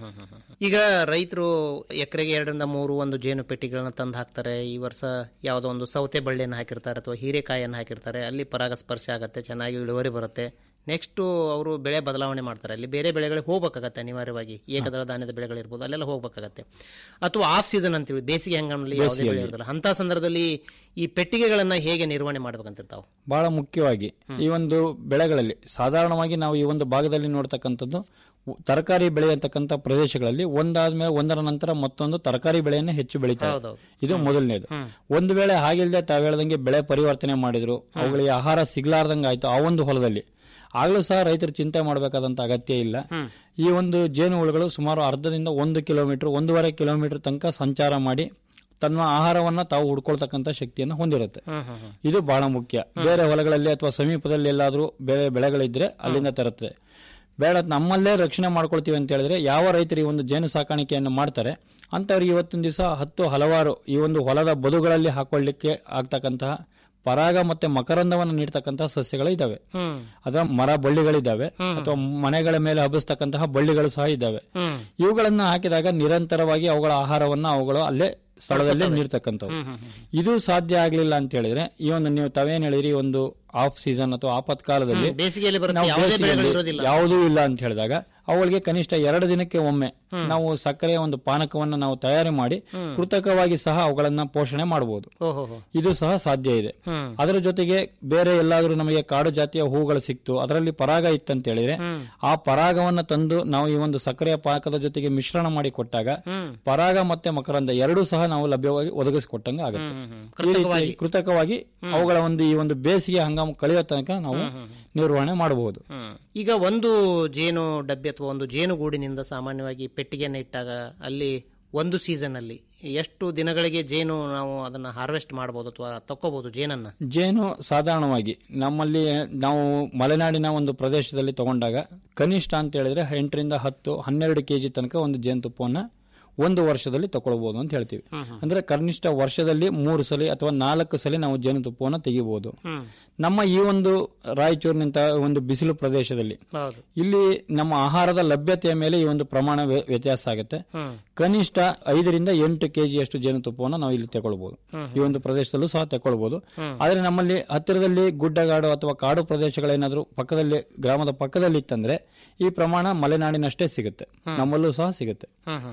ಈಗ ರೈತರು ಎಕರೆಗೆ ಎರಡರಿಂದ ಮೂರು ಒಂದು ಜೇನು ಪೆಟ್ಟಿಗೆಗಳನ್ನ ತಂದು ಹಾಕ್ತಾರೆ ಈ ವರ್ಷ ಯಾವುದೋ ಒಂದು ಸೌತೆ ಬಳ್ಳಿಯನ್ನು ಹಾಕಿರ್ತಾರೆ ಅಥವಾ ಹೀರೆಕಾಯಿಯನ್ನು ಹಾಕಿರ್ತಾರೆ ಅಲ್ಲಿ ಪರಾಗಸ್ಪರ್ಶ ಆಗುತ್ತೆ ಚೆನ್ನಾಗಿ ಇಳುವರಿ ಬರುತ್ತೆ ನೆಕ್ಸ್ಟ್ ಅವರು ಬೆಳೆ ಬದಲಾವಣೆ ಮಾಡ್ತಾರೆ ಅಲ್ಲಿ ಬೇರೆ ಬೆಳೆಗಳಿಗೆ ಹೋಗ್ಬೇಕಾಗತ್ತೆ ಅನಿವಾರ್ಯವಾಗಿ ಏಕದಳ ಧಾನ್ಯದ ಬೆಳೆಗಳಿರ್ಬೋದು ಅಲ್ಲೆಲ್ಲ ಹೋಗ್ಬೇಕಾಗತ್ತೆ ಅಥವಾ ಆಫ್ ಸೀಸನ್ ಅಂತೀವಿ ಬೇಸಿಗೆ ಹಂಗಾಮಲ್ಲಿ ಯಾವುದೇ ಬೆಳೆ ಇರೋದಿಲ್ಲ ಅಂತ ಸಂದರ್ಭದಲ್ಲಿ ಈ ಪೆಟ್ಟಿಗೆಗಳನ್ನ ಹೇಗೆ ನಿರ್ವಹಣೆ ಮಾಡ್ಬೇಕಂತಿರ್ತಾವೆ ಬಹಳ ಮುಖ್ಯವಾಗಿ ಈ ಒಂದು ಬೆಳೆಗಳಲ್ಲಿ ಸಾಧಾರಣವಾಗಿ ನಾವು ಈ ಒಂದು ಭಾಗದಲ್ಲಿ ನೋಡ್ತಕ್ಕಂಥದ್ದು ಉ- ತರಕಾರಿ ಬೆಳೆಯತಕ್ಕಂಥ ಪ್ರದೇಶಗಳಲ್ಲಿ ಒಂದಾದ್ಮೇಲೆ ಒಂದರ ನಂತರ ಮತ್ತೊಂದು ತರಕಾರಿ ಬೆಳೆಯನ್ನ ಹೆಚ್ಚು ಬೆಳೀತಾರೆ ಹೌದೌದು. ಇದು ಮೊದಲನೇದು ಒಂದು ವೇಳೆ ಹಾಗಿಲ್ದೆ ತಾವ್ ಹೇಳ್ದಂಗೆ ಬೆಳೆ ಪರಿವರ್ತನೆ ಮಾಡಿದ್ರು ಅವುಗಳಿಗೆ ಆಹಾರ ಸಿಗ್ಲಾರ್ದಂಗೆ ಆಯ್ತು ಆ ಒಂದು ಹೊಲದಲ್ಲಿ ಆಗ್ಲೂ ಸಹ ರೈತರು ಚಿಂತೆ ಮಾಡಬೇಕಾದಂತ ಅಗತ್ಯ ಇಲ್ಲ ಈ ಒಂದು ಜೇನು ಹುಳುಗಳು ಸುಮಾರು ಅರ್ಧದಿಂದ ಒಂದು ಕಿಲೋಮೀಟರ್ ಒಂದೂವರೆ ಕಿಲೋಮೀಟರ್ ತನಕ ಸಂಚಾರ ಮಾಡಿ ತನ್ನ ಆಹಾರವನ್ನ ತಾವು ಹುಡ್ಕೊಳ್ತಕ್ಕಂಥ ಶಕ್ತಿಯನ್ನು ಹೊಂದಿರುತ್ತೆ ಇದು ಬಹಳ ಮುಖ್ಯ ಬೇರೆ ಹೊಲಗಳಲ್ಲಿ ಅಥವಾ ಸಮೀಪದಲ್ಲಿ ಎಲ್ಲಾದ್ರೂ ಬೇರೆ ಬೆಳೆಗಳಿದ್ರೆ ಅಲ್ಲಿಂದ ತರುತ್ತೆ ಬೇಡ ನಮ್ಮಲ್ಲೇ ರಕ್ಷಣೆ ಮಾಡ್ಕೊಳ್ತೀವಿ ಅಂತ ಹೇಳಿದ್ರೆ ಯಾವ ರೈತರು ಈ ಒಂದು ಜೇನು ಸಾಕಾಣಿಕೆಯನ್ನು ಮಾಡ್ತಾರೆ ಅಂತವ್ರಿಗೆ ಇವತ್ತಿನ ದಿವಸ ಹತ್ತು ಹಲವಾರು ಈ ಒಂದು ಹೊಲದ ಬದುಗಳಲ್ಲಿ ಹಾಕೊಳ್ಳಿಕ್ಕೆ ಆಗ್ತಕ್ಕಂತಹ ಪರಾಗ ಮತ್ತೆ ಮಕರಂದವನ್ನು ನೀಡ್ತಕ್ಕಂತಹ ಸಸ್ಯಗಳು ಇದಾವೆ ಅಥವಾ ಮರ ಬಳ್ಳಿಗಳಿದ್ದಾವೆ ಅಥವಾ ಮನೆಗಳ ಮೇಲೆ ಹಬ್ಬಿಸ್ತಕ್ಕಂತಹ ಬಳ್ಳಿಗಳು ಸಹ ಇದ್ದಾವೆ ಇವುಗಳನ್ನ ಹಾಕಿದಾಗ ನಿರಂತರವಾಗಿ ಅವುಗಳ ಆಹಾರವನ್ನ ಅವುಗಳು ಅಲ್ಲೇ ಸ್ಥಳದಲ್ಲೇ ನೀಡ್ತಕ್ಕಂಥವು ಇದು ಸಾಧ್ಯ ಆಗ್ಲಿಲ್ಲ ಅಂತ ಹೇಳಿದ್ರೆ ಈ ಒಂದು ನೀವು ತಾವೇನ್ ಹೇಳಿರಿ ಈ ಒಂದು ಆಫ್ ಸೀಸನ್ ಅಥವಾ ಆಪತ್ಕಾಲದಲ್ಲಿ ಬೇಸಿಗೆಯಲ್ಲಿ ಬರುತ್ತೆ ನಾವು ಯಾವುದೇ ಬೆಳೆಗಳು ಬೇಸಿಗೆಯಲ್ಲಿ ಇರೋದಿಲ್ಲ ಯಾವುದೂ ಇಲ್ಲ ಅಂತ ಹೇಳಿದಾಗ ಅವುಗಳಿಗೆ ಕನಿಷ್ಠ ಎರಡು ದಿನಕ್ಕೆ ಒಮ್ಮೆ ನಾವು ಸಕ್ಕರೆಯ ಒಂದು ಪಾನಕವನ್ನು ನಾವು ತಯಾರಿ ಮಾಡಿ ಕೃತಕವಾಗಿ ಸಹ ಅವುಗಳನ್ನ ಪೋಷಣೆ ಮಾಡಬಹುದು ಓಹೋ ಇದು ಸಹ ಸಾಧ್ಯ ಇದೆ ಅದರ ಜೊತೆಗೆ ಬೇರೆ ಎಲ್ಲಾದ್ರೂ ನಮಗೆ ಕಾಡು ಜಾತಿಯ ಹೂಗಳು ಸಿಕ್ತು ಅದರಲ್ಲಿ ಪರಾಗ ಇತ್ತಂತ ಹೇಳಿದ್ರೆ ಆ ಪರಾಗವನ್ನ ತಂದು ನಾವು ಈ ಒಂದು ಸಕ್ಕರೆಯ ಪಾಕದ ಜೊತೆಗೆ ಮಿಶ್ರಣ ಮಾಡಿ ಕೊಟ್ಟಾಗ ಪರಾಗ ಮತ್ತೆ ಮಕರಂದ ಎರಡೂ ಸಹ ನಾವು ಲಭ್ಯವಾಗಿ ಒದಗಿಸಿಕೊಟ್ಟಂಗ ಆಗುತ್ತೆ ಈ ರೀತಿಯಾಗಿ ಕೃತಕವಾಗಿ ಅವುಗಳ ಒಂದು ಈ ಒಂದು ಬೇಸಿಗೆ ಹಂಗಾಮು ಕಳೆಯೋ ತನಕ ನಾವು ನಿರ್ವಹಣೆ ಮಾಡಬಹುದು ಈಗ ಒಂದು ಜೇನು ಡಬ್ಬಿ ಅಥವಾ ಒಂದು ಜೇನುಗೂಡಿನಿಂದ ಸಾಮಾನ್ಯವಾಗಿ ಪೆಟ್ಟಿಗೆಯನ್ನು ಇಟ್ಟಾಗ ಅಲ್ಲಿ ಒಂದು ಸೀಸನ್ ಅಲ್ಲಿ ಎಷ್ಟು ದಿನಗಳಿಗೆ ಜೇನು ನಾವು ಅದನ್ನ ಹಾರ್ವೆಸ್ಟ್ ಮಾಡಬಹುದು ಅಥವಾ ತಕ್ಕೋಬಹುದು ಜೇನನ್ನ ಜೇನು ಸಾಧಾರಣವಾಗಿ ನಮ್ಮಲ್ಲಿ ನಾವು ಮಲೆನಾಡಿನ ಒಂದು ಪ್ರದೇಶದಲ್ಲಿ ತಗೊಂಡಾಗ ಕನಿಷ್ಠ ಅಂತ ಹೇಳಿದ್ರೆ ಎಂಟರಿಂದ ಹತ್ತು ಹನ್ನೆರಡು ಕೆಜಿ ತನಕ ಒಂದು ಜೇನುತುಪ್ಪವನ್ನ ಒಂದು ವರ್ಷದಲ್ಲಿ ತಗೊಳ್ಬಹುದು ಅಂತ ಹೇಳ್ತೀವಿ ಅಂದ್ರೆ ಕನಿಷ್ಠ ವರ್ಷದಲ್ಲಿ ಮೂರು ಸಲ ಅಥವಾ ನಾಲ್ಕು ಸಲ ನಾವು ಜೇನುತುಪ್ಪವನ್ನು ತೆಗಿಬಹುದು ನಮ್ಮ ಈ ಒಂದು ರಾಯಚೂರಿನಿಂದ ಒಂದು ಬಿಸಿಲು ಪ್ರದೇಶದಲ್ಲಿ ಹೌದು ಇಲ್ಲಿ ನಮ್ಮ ಆಹಾರದ ಲಭ್ಯತೆಯ ಮೇಲೆ ಈ ಒಂದು ಪ್ರಮಾಣ ವ್ಯ- ವ್ಯತ್ಯಾಸ ಆಗುತ್ತೆ ಕನಿಷ್ಠ ಐದರಿಂದ ಎಂಟು ಕೆಜಿ ಅಷ್ಟು ಜೇನುತುಪ್ಪವನ್ನು ನಾವು ಇಲ್ಲಿ ತಗೊಳ್ಬಹುದು ಈ ಒಂದು ಪ್ರದೇಶದಲ್ಲೂ ಸಹ ತಗೊಳ್ಬಹುದು ಆದ್ರೆ ನಮ್ಮಲ್ಲಿ ಹತ್ತಿರದಲ್ಲಿ ಗುಡ್ಡಗಾಡು ಅಥವಾ ಕಾಡು ಪ್ರದೇಶಗಳೇನಾದ್ರೂ ಪಕ್ಕದಲ್ಲಿ ಗ್ರಾಮದ ಪಕ್ಕದಲ್ಲಿ ಇತ್ತಂದ್ರೆ ಈ ಪ್ರಮಾಣ ಮಲೆನಾಡಿನಷ್ಟೇ ಸಿಗುತ್ತೆ ನಮ್ಮಲ್ಲೂ ಸಹ ಸಿಗುತ್ತೆ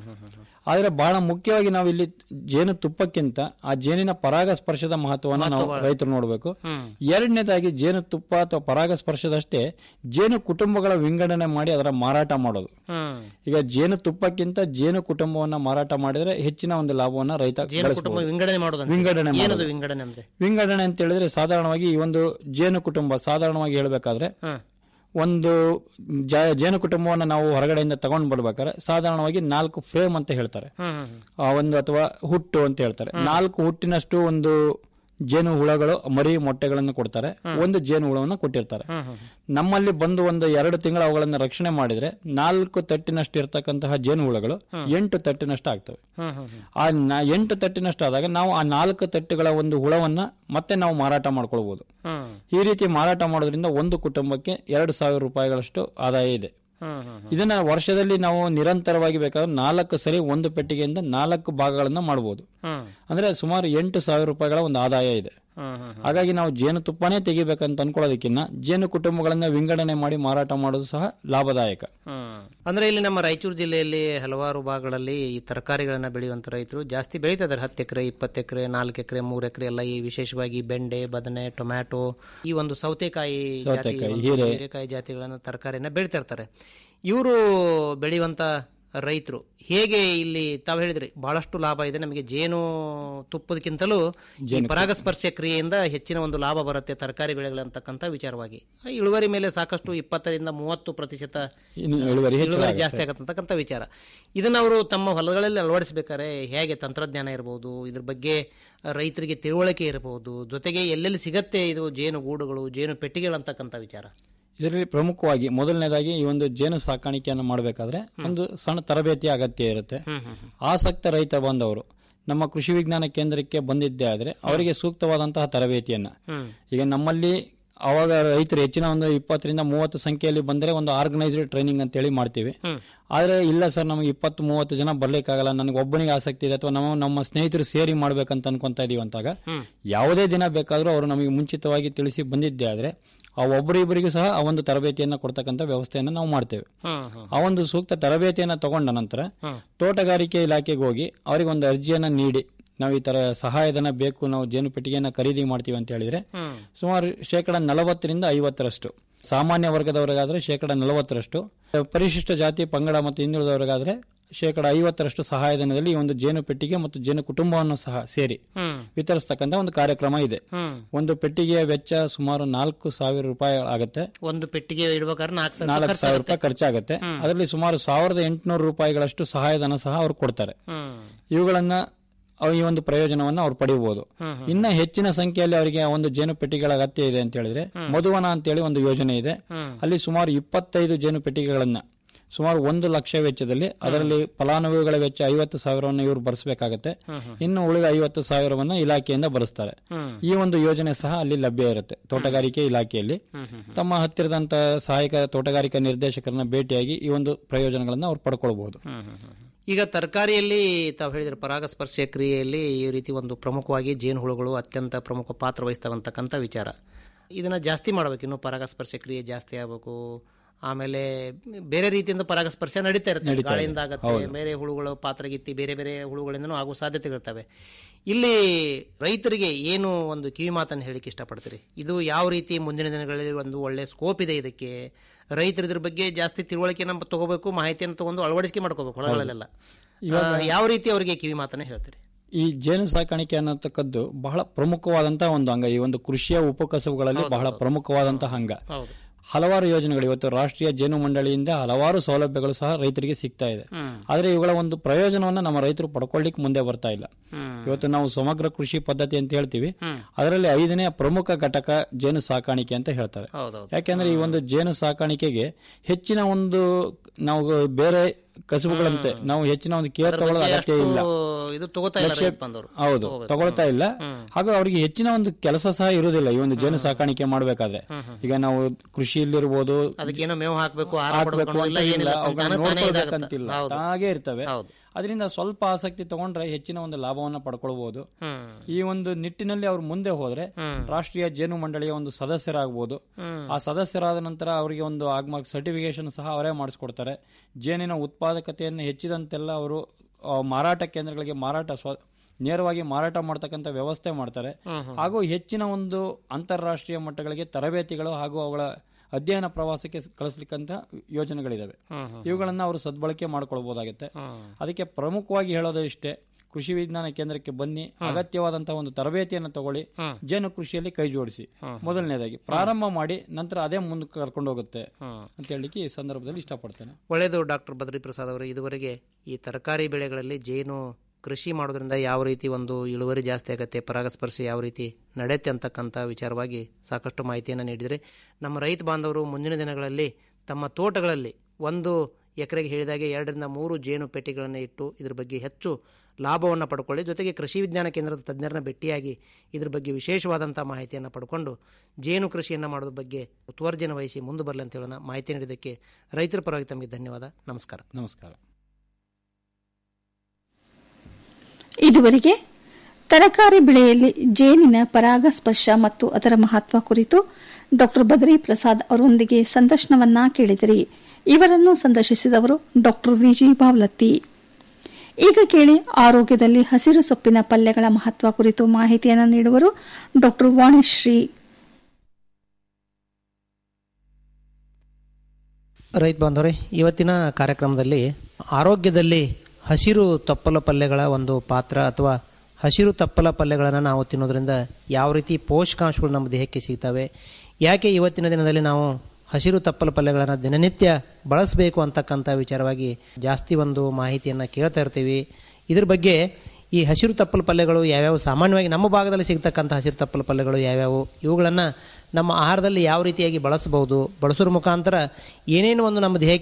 ಆದ್ರೆ ಬಹಳ ಮುಖ್ಯವಾಗಿ ನಾವು ಇಲ್ಲಿ ಜೇನು ತುಪ್ಪಕ್ಕಿಂತ ಆ ಜೇನಿನ ಪರಾಗಸ್ಪರ್ಶದ ಮಹತ್ವವನ್ನು ನಾವು ರೈತರು ನೋಡಬೇಕು ಎರಡನೇದಾಗಿ ಜೇನು ತುಪ್ಪ ಅಥವಾ ಪರಾಗಸ್ಪರ್ಶದಷ್ಟೇ ಜೇನು ಕುಟುಂಬಗಳ ವಿಂಗಡಣೆ ಮಾಡಿ ಅದರ ಮಾರಾಟ ಮಾಡೋದು ಈಗ ಜೇನು ತುಪ್ಪಕ್ಕಿಂತ ಜೇನು ಕುಟುಂಬವನ್ನ ಮಾರಾಟ ಮಾಡಿದ್ರೆ ಹೆಚ್ಚಿನ ಒಂದು ಲಾಭವನ್ನ ರೈತ ಜೇನು ಕುಟುಂಬ ಗಳಿಸಬಹುದು. ವಿಂಗಡಣೆ ಮಾಡೋದು ವಿಂಗಡಣೆ ಏನದು ಮಾಡೋದು. ವಿಂಗಡಣೆ ಅಂದ್ರೆ ವಿಂಗಡಣೆ ಅಂತ ಹೇಳಿದ್ರೆ ಸಾಧಾರಣವಾಗಿ ಈ ಒಂದು ಜೇನು ಕುಟುಂಬ ಸಾಧಾರಣವಾಗಿ ಹೇಳ್ಬೇಕಾದ್ರೆ ಒಂದು ಜ- ಜೇನು ಕುಟುಂಬವನ್ನು ನಾವು ಹೊರಗಡೆಯಿಂದ ತಗೊಂಡ್ ಬರ್ಬೇಕಾದ್ರೆ ಸಾಧಾರಣವಾಗಿ ನಾಲ್ಕು ಫ್ರೇಮ್ ಅಂತ ಹೇಳ್ತಾರೆ ಆ ಒಂದು ಅಥವಾ ಹುಟ್ಟು ಅಂತ ಹೇಳ್ತಾರೆ ನಾಲ್ಕು ಹುಟ್ಟಿನಷ್ಟು ಒಂದು ಜೇನು ಹುಳಗಳು ಮರಿ ಮೊಟ್ಟೆಗಳನ್ನು ಕೊಡ್ತಾರೆ ಒಂದು ಜೇನು ಹುಳವನ್ನು ಕೊಟ್ಟಿರ್ತಾರೆ ನಮ್ಮಲ್ಲಿ ಬಂದು ಒಂದು ಎರಡು ತಿಂಗಳು ಅವುಗಳನ್ನು ರಕ್ಷಣೆ ಮಾಡಿದ್ರೆ ನಾಲ್ಕು ತಟ್ಟಿನಷ್ಟು ಇರ್ತಕ್ಕಂತಹ ಜೇನು ಹುಳಗಳು ಎಂಟು ತಟ್ಟಿನಷ್ಟು ಆಗ್ತವೆ ಆ ನ- ಎಂಟು ತಟ್ಟಿನಷ್ಟು ಆದಾಗ ನಾವು ಆ ನಾಲ್ಕು ತಟ್ಟುಗಳ ಒಂದು ಹುಳವನ್ನ ಮತ್ತೆ ನಾವು ಮಾರಾಟ ಮಾಡ್ಕೊಳ್ಬಹುದು ಈ ರೀತಿ ಮಾರಾಟ ಮಾಡೋದ್ರಿಂದ ಒಂದು ಕುಟುಂಬಕ್ಕೆ ಎರಡು ಸಾವಿರ ರೂಪಾಯಿಗಳಷ್ಟು ಆದಾಯ ಇದೆ ಇದನ್ನ ವರ್ಷದಲ್ಲಿ ನಾವು ನಿರಂತರವಾಗಿ ಬೇಕಾದ್ರೆ ನಾಲ್ಕು ಸರಿ ಒಂದು ಪೆಟ್ಟಿಗೆಯಿಂದ ನಾಲ್ಕು ಭಾಗಗಳನ್ನ ಮಾಡಬಹುದು ಅಂದ್ರೆ ಸುಮಾರು ಎಂಟು ಸಾವಿರ ರೂಪಾಯಿಗಳ ಒಂದು ಆದಾಯ ಇದೆ ಹಾಗಾಗಿ ನಾವು ಜೇನುತುಪ್ಪನೇ ತೆಗಿಬೇಕಂತ ಅನ್ಕೊಳ್ಳೋದಕ್ಕಿಂತ ಜೇನು ಕುಟುಂಬಗಳನ್ನ ವಿಂಗಡಣೆ ಮಾಡಿ ಮಾರಾಟ ಮಾಡೋದು ಸಹ ಲಾಭದಾಯಕ ಅಂದ್ರೆ ಇಲ್ಲಿ ನಮ್ಮ ರಾಯಚೂರು ಜಿಲ್ಲೆಯಲ್ಲಿ ಹಲವಾರು ಭಾಗಗಳಲ್ಲಿ ಈ ತರಕಾರಿಗಳನ್ನ ಬೆಳೆಯುವಂತ ರೈತರು ಜಾಸ್ತಿ ಬೆಳೀತಾ ಇದ್ದಾರೆ ಹತ್ತು ಎಕರೆ ಇಪ್ಪತ್ತು ಎಕರೆ ನಾಲ್ಕು ಎಕರೆ ಮೂರು ಎಕರೆ ಎಲ್ಲ ಈ ವಿಶೇಷವಾಗಿ ಬೆಂಡೆ ಬದನೆ ಟೊಮ್ಯಾಟೊ ಈ ಒಂದು ಸೌತೆಕಾಯಿ ಜಾತಿ ಸೌತೆಕಾಯಿ, ಒಂದು ಹೀರೆ. ಹೀರೆಕಾಯಿ ಜಾತಿಗಳನ್ನ ತರಕಾರಿಯನ್ನ ಬೆಳಿತಾ ಇರ್ತಾರೆ ಇವರು ಬೆಳೆಯುವಂತ ರೈತರು ಹೇಗೆ ಇಲ್ಲಿ ತಾವು ಹೇಳಿದ್ರಿ ಬಹಳಷ್ಟು ಲಾಭ ಇದೆ ನಮಗೆ ಜೇನು ತುಪ್ಪದಕ್ಕಿಂತಲೂ ಈ ಪರಾಗಸ್ಪರ್ಶ ಕ್ರಿಯೆಯಿಂದ ಹೆಚ್ಚಿನ ಒಂದು ಲಾಭ ಬರುತ್ತೆ ತರಕಾರಿ ಬೆಳೆಗಳಂತಕ್ಕಂಥ ವಿಚಾರವಾಗಿ ಆ ಇಳುವರಿ ಮೇಲೆ ಸಾಕಷ್ಟು ಇಪ್ಪತ್ತರಿಂದ ಮೂವತ್ತು ಪ್ರತಿಶತ ಇನ್ನು ಇಳುವರಿ ಹೆಚ್ಚು ಇಳುವರಿ ಜಾಸ್ತಿ ಆಗತ್ತಂತಕ್ಕಂಥ ವಿಚಾರ ಇದನ್ನ ಅವರು ತಮ್ಮ ಹೊಲಗಳಲ್ಲಿ ಅಳವಡಿಸಬೇಕಾದ್ರೆ ಹೇಗೆ ತಂತ್ರಜ್ಞಾನ ಇರಬಹುದು ಇದ್ರ ಬಗ್ಗೆ ರೈತರಿಗೆ ತಿಳುವಳಿಕೆ ಇರಬಹುದು ಜೊತೆಗೆ ಎಲ್ಲೆಲ್ಲಿ ಸಿಗತ್ತೆ ಇದು ಜೇನು ಗೂಡುಗಳು ಜೇನು ಪೆಟ್ಟಿಗೆಗಳಂತಕ್ಕಂಥ ವಿಚಾರ ಇದರಲ್ಲಿ ಪ್ರಮುಖವಾಗಿ ಮೊದಲನೇದಾಗಿ ಈ ಒಂದು ಜೇನು ಸಾಕಾಣಿಕೆಯನ್ನು ಮಾಡಬೇಕಾದ್ರೆ ಒಂದು ಸಣ್ಣ ತರಬೇತಿಯ ಅಗತ್ಯ ಇರುತ್ತೆ ಆಸಕ್ತ ರೈತ ಬಂದವರು ನಮ್ಮ ಕೃಷಿ ವಿಜ್ಞಾನ ಕೇಂದ್ರಕ್ಕೆ ಬಂದಿದ್ದೇ ಆದ್ರೆ ಅವರಿಗೆ ಸೂಕ್ತವಾದಂತಹ ತರಬೇತಿಯನ್ನ ಈಗ ನಮ್ಮಲ್ಲಿ ಅವಾಗ ರೈತರು ಹೆಚ್ಚಿನ ಒಂದು ಇಪ್ಪತ್ತರಿಂದ ಮೂವತ್ತು ಸಂಖ್ಯೆಯಲ್ಲಿ ಬಂದರೆ ಒಂದು ಆರ್ಗನೈಸ್ಡ್ ಟ್ರೈನಿಂಗ್ ಅಂತೇಳಿ ಮಾಡ್ತೀವಿ ಆದರೆ ಇಲ್ಲ ಸರ್ ನಮಗೆ ಇಪ್ಪತ್ತು ಮೂವತ್ತು ಜನ ಬರ್ಲಿಕ್ಕಾಗಲ್ಲ ನನಗೆ ಒಬ್ಬನಿಗೆ ಆಸಕ್ತಿ ಇದೆ ಅಥವಾ ನಾವು ನಮ್ಮ ಸ್ನೇಹಿತರು ಸೇರಿ ಮಾಡ್ಬೇಕಂತ ಅನ್ಕೊಂತ ಇದೀವಿ ಅಂತಾಗ ಯಾವುದೇ ದಿನ ಬೇಕಾದರೂ ಅವರು ನಮಗೆ ಮುಂಚಿತವಾಗಿ ತಿಳಿಸಿ ಬಂದಿದ್ದೆ ಆದ್ರೆ ಆ ಒಬ್ಬರಿಬ್ಬರಿಗೂ ಸಹ ಆ ಒಂದು ತರಬೇತಿಯನ್ನ ಕೊಡ್ತಕ್ಕಂಥ ವ್ಯವಸ್ಥೆಯನ್ನು ನಾವು ಮಾಡ್ತೇವೆ ಆ ಒಂದು ಸೂಕ್ತ ತರಬೇತಿಯನ್ನ ತಗೊಂಡ ನಂತರ ತೋಟಗಾರಿಕೆ ಇಲಾಖೆಗೆ ಹೋಗಿ ಅವರಿಗೆ ಒಂದು ಅರ್ಜಿಯನ್ನ ನೀಡಿ ನಾವು ಈ ತರ ಸಹಾಯಧನ ಬೇಕು ನಾವು ಜೇನು ಪೆಟ್ಟಿಗೆಯನ್ನ ಖರೀದಿ ಮಾಡ್ತೀವಿ ಅಂತ ಹೇಳಿದ್ರೆ ಸುಮಾರು ಶೇಕಡ ನಲವತ್ತರಿಂದ ಐವತ್ತರಷ್ಟು ಸಾಮಾನ್ಯ ವರ್ಗದವರಿಗಾದ್ರೆ ಶೇಕಡ ನಲವತ್ತರಷ್ಟು ಪರಿಶಿಷ್ಟ ಜಾತಿ ಪಂಗಡ ಮತ್ತು ಹಿಂದುಳಿದವರಿಗಾದ್ರೆ ಶೇಕಡ ಐವತ್ತರಷ್ಟು ಸಹಾಯಧನದಲ್ಲಿ ಈ ಒಂದು ಜೇನು ಪೆಟ್ಟಿಗೆ ಮತ್ತು ಜೇನು ಕುಟುಂಬವನ್ನು ಸಹ ಸೇರಿ ವಿತರಿಸ್ತಕ್ಕಂಥ ಒಂದು ಕಾರ್ಯಕ್ರಮ ಇದೆ ಒಂದು ಪೆಟ್ಟಿಗೆಯ ವೆಚ್ಚ ಸುಮಾರು ನಾಲ್ಕು ಸಾವಿರ ರೂಪಾಯಿ ಆಗುತ್ತೆ ಒಂದು ಪೆಟ್ಟಿಗೆ ಇಡ್ಬೇಕಾದ್ರೆ ನಾಲ್ಕು ಸಾವಿರ ನಾಲ್ಕು ಖರ್ಚು ಸಾವಿರ ಆಗುತ್ತೆ. ರೂಪಾಯಿ ಖರ್ಚಾಗುತ್ತೆ ಅದರಲ್ಲಿ ಸುಮಾರು ಸಾವಿರದ ಎಂಟುನೂರು ರೂಪಾಯಿಗಳಷ್ಟು ಸಹಾಯಧನ ಸಹ ಅವ್ರು ಕೊಡ್ತಾರೆ ಹ್ಮ್ ಇವುಗಳನ್ನ ಅವ್ ಈ ಒಂದು ಪ್ರಯೋಜನವನ್ನ ಅವ್ರು ಪಡೆಯಬಹುದು ಇನ್ನ ಹೆಚ್ಚಿನ ಸಂಖ್ಯೆಯಲ್ಲಿ ಅವರಿಗೆ ಒಂದು ಜೇನು ಪೆಟ್ಟಿಗೆಗಳ ಅಗತ್ಯ ಇದೆ ಅಂತ ಹೇಳಿದ್ರೆ ಮಧುವನ ಅಂತೇಳಿ ಒಂದು ಯೋಜನೆ ಇದೆ ಅಲ್ಲಿ ಸುಮಾರು ಇಪ್ಪತ್ತೈದು ಜೇನು ಪೆಟ್ಟಿಗೆಗಳನ್ನ ಸುಮಾರು ಒಂದು ಲಕ್ಷ ವೆಚ್ಚದಲ್ಲಿ ಅದರಲ್ಲಿ ಫಲಾನುಭವಿಗಳ ವೆಚ್ಚ ಐವತ್ತು ಸಾವಿರವನ್ನು ಇವರು ಭರಿಸಬೇಕಾಗತ್ತೆ ಇನ್ನು ಉಳಿದ ಐವತ್ತು ಸಾವಿರವನ್ನ ಇಲಾಖೆಯಿಂದ ಭರಿಸ್ತಾರೆ ಈ ಒಂದು ಯೋಜನೆ ಸಹ ಅಲ್ಲಿ ಲಭ್ಯ ಇರುತ್ತೆ ತೋಟಗಾರಿಕೆ ಇಲಾಖೆಯಲ್ಲಿ ತಮ್ಮ ಹತ್ತಿರದಂತ ಸಹಾಯಕ ತೋಟಗಾರಿಕಾ ನಿರ್ದೇಶಕರನ್ನ ಭೇಟಿಯಾಗಿ ಈ ಒಂದು ಪ್ರಯೋಜನಗಳನ್ನ ಅವ್ರು ಪಡ್ಕೊಳ್ಬಹುದು ಈಗ ತರಕಾರಿಯಲ್ಲಿ ತಾವು ಹೇಳಿದ್ರೆ ಪರಾಗಸ್ಪರ್ಶ ಕ್ರಿಯೆಯಲ್ಲಿ ಈ ರೀತಿ ಒಂದು ಪ್ರಮುಖವಾಗಿ ಜೇನುಹುಳುಗಳು ಅತ್ಯಂತ ಪ್ರಮುಖ ಪಾತ್ರ ವಹಿಸ್ತವಂತಕ್ಕಂಥ ವಿಚಾರ ಇದನ್ನ ಜಾಸ್ತಿ ಮಾಡಬೇಕು ಇನ್ನು ಪರಾಗಸ್ಪರ್ಶ ಕ್ರಿಯೆ ಜಾಸ್ತಿ ಆಗಬೇಕು ಆಮೇಲೆ ಬೇರೆ ರೀತಿಯಿಂದ ಪರಾಗಸ್ಪರ್ಶ ನಡೀತಾ ಇರುತ್ತೆ ಗಾಳಿಯಿಂದ ಆಗತ್ತೆ ಬೇರೆ ಹುಳುಗಳು ಪಾತ್ರಗಿತ್ತಿ ಬೇರೆ ಬೇರೆ ಹುಳುಗಳಿಂದನೂ ಆಗುವ ಸಾಧ್ಯತೆಗಳಿರ್ತವೆ ಇಲ್ಲಿ ರೈತರಿಗೆ ಏನು ಒಂದು ಕಿವಿ ಮಾತನ್ನು ಹೇಳಿಕ್ಕೆ ಇಷ್ಟಪಡ್ತೀರಿ ಇದು ಯಾವ ರೀತಿ ಮುಂದಿನ ದಿನಗಳಲ್ಲಿ ಒಂದು ಒಳ್ಳೆ ಸ್ಕೋಪ್ ಇದೆ ಇದಕ್ಕೆ ರೈತರು ಇದ್ರ ಬಗ್ಗೆ ಜಾಸ್ತಿ ತಿಳುವಳಿಕೆನ ತಗೋಬೇಕು ಮಾಹಿತಿಯನ್ನು ತಗೊಂಡು ಅಳವಡಿಕೆ ಮಾಡ್ಕೋಬೇಕು ಹೊಲಗಳಲ್ಲೆಲ್ಲ ಆ, ಯಾವ ರೀತಿ ಅವರಿಗೆ ಕಿವಿ ಮಾತನ್ನ ಹೇಳ್ತೀರಿ ಈ ಜೇನು ಸಾಕಾಣಿಕೆ ಅನ್ನತಕ್ಕದ್ದು ಬಹಳ ಪ್ರಮುಖವಾದಂತಹ ಒಂದು ಅಂಗ ಈ ಒಂದು ಕೃಷಿಯ ಉಪಕಸಬುಗಳಲ್ಲಿ ಬಹಳ ಪ್ರಮುಖವಾದಂತಹ ಅಂಗ ಹೌದು ಹಲವಾರು ಯೋಜನೆಗಳು ಇವತ್ತು ರಾಷ್ಟ್ರೀಯ ಜೇನು ಮಂಡಳಿಯಿಂದ ಹಲವಾರು ಸೌಲಭ್ಯಗಳು ಸಹ ರೈತರಿಗೆ ಸಿಗ್ತಾ ಇದೆ ಆದ್ರೆ ಇವುಗಳ ಒಂದು ಪ್ರಯೋಜನವನ್ನ ನಮ್ಮ ರೈತರು ಪಡ್ಕೊಳ್ಳಿಕ್ ಮುಂದೆ ಬರ್ತಾ ಇಲ್ಲ ಇವತ್ತು ನಾವು ಸಮಗ್ರ ಕೃಷಿ ಪದ್ಧತಿ ಅಂತ ಹೇಳ್ತೀವಿ ಅದರಲ್ಲಿ ಐದನೇ ಪ್ರಮುಖ ಘಟಕ ಜೇನು ಸಾಕಾಣಿಕೆ ಅಂತ ಹೇಳ್ತಾರೆ ಹೌದೌದು ಯಾಕೆಂದ್ರೆ ಈ ಒಂದು ಜೇನು ಸಾಕಾಣಿಕೆಗೆ ಹೆಚ್ಚಿನ ಒಂದು ನಾವು ಬೇರೆ ಕಸುಬುಗಳಂತೆ ನಾವು ಹೆಚ್ಚಿನ ಒಂದು ಕೇರ್ ತಗೊಳ್ಳೋ ಅಗತ್ಯ ಇಲ್ಲ ಇದು ತಗೋತಾ ಇಲ್ಲ ರೈತ ಬಂದವರು ಹೌದು ತಗೊಳ್ತಾ ಇಲ್ಲ ಹಾಗೂ ಅವರಿಗೆ ಹೆಚ್ಚಿನ ಒಂದು ಕೆಲಸ ಸಹ ಇರುವುದಿಲ್ಲ ಈ ಒಂದು ಜೇನು ಸಾಕಾಣಿಕೆ ಮಾಡಬೇಕಾದ್ರೆ ಈಗ ನಾವು ಕೃಷಿಯಲ್ಲಿರ್ಬೋದು ಅದಕ್ಕೇನೋ ಮೇವು ಹಾಕ್ಬೇಕು ಆಹಾರ ಹಾಕ್ಬೇಕು ಕೊಡ್ಬೇಕು ಅಂತ ಎಲ್ಲ ಇಲ್ಲ, ಏನಿಲ್ಲ ಅವುಗಳನ್ನ ತಾನೇ ತಾನೇ ನೋಡ್ಕೊಳ್ಬೇಕಂತಿಲ್ಲ. ಇದಾಗುತ್ತೆ. ಹೌದು ತಾನಾಗೇ ಇರ್ತವೆ ಹೌದು. ಅದರಿಂದ ಸ್ವಲ್ಪ ಆಸಕ್ತಿ ತಗೊಂಡ್ರೆ ಹೆಚ್ಚಿನ ಒಂದು ಲಾಭವನ್ನ ಪಡ್ಕೊಳ್ಬಹುದು ಹ್ಮ್ ಈ ಒಂದು ನಿಟ್ಟಿನಲ್ಲಿ ಅವ್ರು ಮುಂದೆ ಹೋದ್ರೆ ರಾಷ್ಟ್ರೀಯ ಜೇನು ಮಂಡಳಿಯ ಒಂದು ಸದಸ್ಯರಾಗಬಹುದು ಆ ಸದಸ್ಯರಾದ ನಂತರ ಅವರಿಗೆ ಒಂದು ಆಗ್ಮಾರ್ಕ್ ಸರ್ಟಿಫಿಕೇಶನ್ ಸಹ ಅವರೇ ಮಾಡಿಸ್ಕೊಡ್ತಾರೆ ಜೇನಿನ ಉತ್ಪಾದಕತೆಯನ್ನು ಹೆಚ್ಚಿದಂತೆಲ್ಲ ಅವರು ಆ, ಮಾರಾಟ ಕೇಂದ್ರಗಳಿಗೆ ಮಾರಾಟ ಸ್ವ ನೇರವಾಗಿ ಮಾರಾಟ ಮಾಡ್ತಕ್ಕಂಥ ವ್ಯವಸ್ಥೆ ಮಾಡ್ತಾರೆ ಹಾಗೂ ಹೆಚ್ಚಿನ ಒಂದು ಅಂತಾರಾಷ್ಟ್ರೀಯ ಮಟ್ಟಗಳಿಗೆ ತರಬೇತಿಗಳು ಹಾಗೂ ಅವುಗಳ ಅಧ್ಯಯನ ಪ್ರವಾಸಕ್ಕೆ ಸ್- ಕಳಿಸ್ಲಿಕ್ಕಂತ ಯೋಜನೆಗಳಿದಾವೆ ಇವುಗಳನ್ನ ಅವರು ಸದ್ಬಳಕೆ ಮಾಡ್ಕೊಳ್ಬಹುದಾಗುತ್ತೆ ಅದಕ್ಕೆ ಪ್ರಮುಖವಾಗಿ ಹೇಳೋದು ಇಷ್ಟೇ ಕೃಷಿ ವಿಜ್ಞಾನ ಕೇಂದ್ರಕ್ಕೆ ಬನ್ನಿ ಅಗತ್ಯವಾದಂತಹ ಒಂದು ತರಬೇತಿಯನ್ನು ತಗೊಳ್ಳಿ ಜೇನು ಕೃಷಿಯಲ್ಲಿ ಕೈ ಜೋಡಿಸಿ ಮೊದಲನೇದಾಗಿ ಪ್ರಾರಂಭ ಮಾಡಿ ನಂತರ ಅದೇ ಮುಂದಕ್ಕೆ ಕರ್ಕೊಂಡು ಹೋಗುತ್ತೆ ಅಂತ ಹೇಳಲಿಕ್ಕೆ ಈ ಸಂದರ್ಭದಲ್ಲಿ ಇಷ್ಟಪಡ್ತೇನೆ ಒಳ್ಳೆಯದು ಡಾಕ್ಟರ್ ಬದ್ರಿ ಪ್ರಸಾದ್ ಅವರು ಇದುವರೆಗೆ ಈ ತರಕಾರಿ ಬೆಳೆಗಳಲ್ಲಿ ಜೇನು ಕೃಷಿ ಮಾಡೋದ್ರಿಂದ ಯಾವ ರೀತಿ ಒಂದು ಇಳುವರಿ ಜಾಸ್ತಿ ಆಗುತ್ತೆ ಪರಾಗಸ್ಪರ್ಶ ಯಾವ ರೀತಿ ನಡೆಯುತ್ತೆ ಅಂತಕ್ಕಂಥ ವಿಚಾರವಾಗಿ ಸಾಕಷ್ಟು ಮಾಹಿತಿಯನ್ನು ನೀಡಿದರೆ ನಮ್ಮ ರೈತ ಬಾಂಧವರು ಮುಂದಿನ ದಿನಗಳಲ್ಲಿ ತಮ್ಮ ತೋಟಗಳಲ್ಲಿ ಒಂದು ಎಕರೆಗೆ ಹೇಳಿದಾಗೆ ಎರಡರಿಂದ ಮೂರು ಜೇನು ಪೆಟ್ಟಿಗಳನ್ನು ಇಟ್ಟು ಇದ್ರ ಬಗ್ಗೆ ಹೆಚ್ಚು ಲಾಭವನ್ನು ಪಡ್ಕೊಳ್ಳಿ ಜೊತೆಗೆ ಕೃಷಿ ವಿಜ್ಞಾನ ಕೇಂದ್ರದ ತಜ್ಞರನ್ನ ಭೇಟಿಯಾಗಿ ಇದ್ರ ಬಗ್ಗೆ ವಿಶೇಷವಾದಂಥ ಮಾಹಿತಿಯನ್ನು ಪಡ್ಕೊಂಡು ಜೇನು ಕೃಷಿಯನ್ನು ಮಾಡೋದ್ರ ಬಗ್ಗೆ ಮುತುವರ್ಜನ ವಹಿಸಿ ಮುಂದೆ ಬರಲಿ ಅಂತ ಹೇಳೋಣ ಮಾಹಿತಿ ನೀಡಿದ್ದಕ್ಕೆ ರೈತರ ಪರವಾಗಿ ತಮಗೆ ಧನ್ಯವಾದ ನಮಸ್ಕಾರ ನಮಸ್ಕಾರ ಇದುವರೆಗೆ ತರಕಾರಿ ಬೆಳೆಯಲ್ಲಿ ಜೇನಿನ ಪರಾಗಸ್ಪರ್ಶ ಮತ್ತು ಅದರ ಮಹತ್ವ ಕುರಿತು ಡಾಕ್ಟರ್ ಬದ್ರಿ ಪ್ರಸಾದ್ ಅವರೊಂದಿಗೆ ಸಂದರ್ಶನವನ್ನ ಕೇಳಿದಿರಿ ಇವರನ್ನು ಸಂದರ್ಶಿಸಿದವರು ಡಾಕ್ಟರ್ ವಿಜಿ ಬಾವ್ಲತ್ತಿ ಈಗ ಕೇಳಿ ಆರೋಗ್ಯದಲ್ಲಿ ಹಸಿರು ಸೊಪ್ಪಿನ ಪಲ್ಯಗಳ ಮಹತ್ವ ಕುರಿತು ಮಾಹಿತಿಯನ್ನು ನೀಡುವರು ಡಾಕ್ಟರ್ ವಾಣಿಶ್ರೀ ರೈತ ಬಾಂಧವರೇ ಇವತ್ತಿನ ಕಾರ್ಯಕ್ರಮದಲ್ಲಿ ಆರೋಗ್ಯದಲ್ಲಿ ಹಸಿರು ತಪ್ಪಲ ಪಲ್ಯಗಳ ಒಂದು ಪಾತ್ರ ಅಥವಾ ಹಸಿರು ತಪ್ಪಲ ಪಲ್ಯಗಳನ್ನು ನಾವು ತಿನ್ನೋದ್ರಿಂದ ಯಾವ ರೀತಿ ಪೋಷಕಾಂಶಗಳು ನಮ್ಮ ದೇಹಕ್ಕೆ ಸಿಗ್ತವೆ ಯಾಕೆ ಇವತ್ತಿನ ದಿನದಲ್ಲಿ ನಾವು ಹಸಿರು ತಪ್ಪಲ ಪಲ್ಯಗಳನ್ನು ದಿನನಿತ್ಯ ಬಳಸಬೇಕು ಅಂತಕ್ಕಂಥ ವಿಚಾರವಾಗಿ ಜಾಸ್ತಿ ಒಂದು ಮಾಹಿತಿಯನ್ನು ಕೇಳ್ತಾ ಇರ್ತೀವಿ ಇದ್ರ ಬಗ್ಗೆ ಈ ಹಸಿರು ತಪ್ಪಲ ಪಲ್ಯಗಳು ಯಾವ್ಯಾವ ಸಾಮಾನ್ಯವಾಗಿ ನಮ್ಮ ಭಾಗದಲ್ಲಿ ಸಿಗ್ತಕ್ಕಂಥ ಹಸಿರು ತಪ್ಪಲ ಪಲ್ಯಗಳು ಯಾವ್ಯಾವು ಇವುಗಳನ್ನು ನಮ್ಮ ಆಹಾರದಲ್ಲಿ ಯಾವ ರೀತಿಯಾಗಿ ಬಳಸಬಹುದು ಬಳಸೋದ್ರ ಮುಖಾಂತರ ಏನೇನು ಒಂದು ನಮ್ಮ ದೇಹಕ್ಕೆ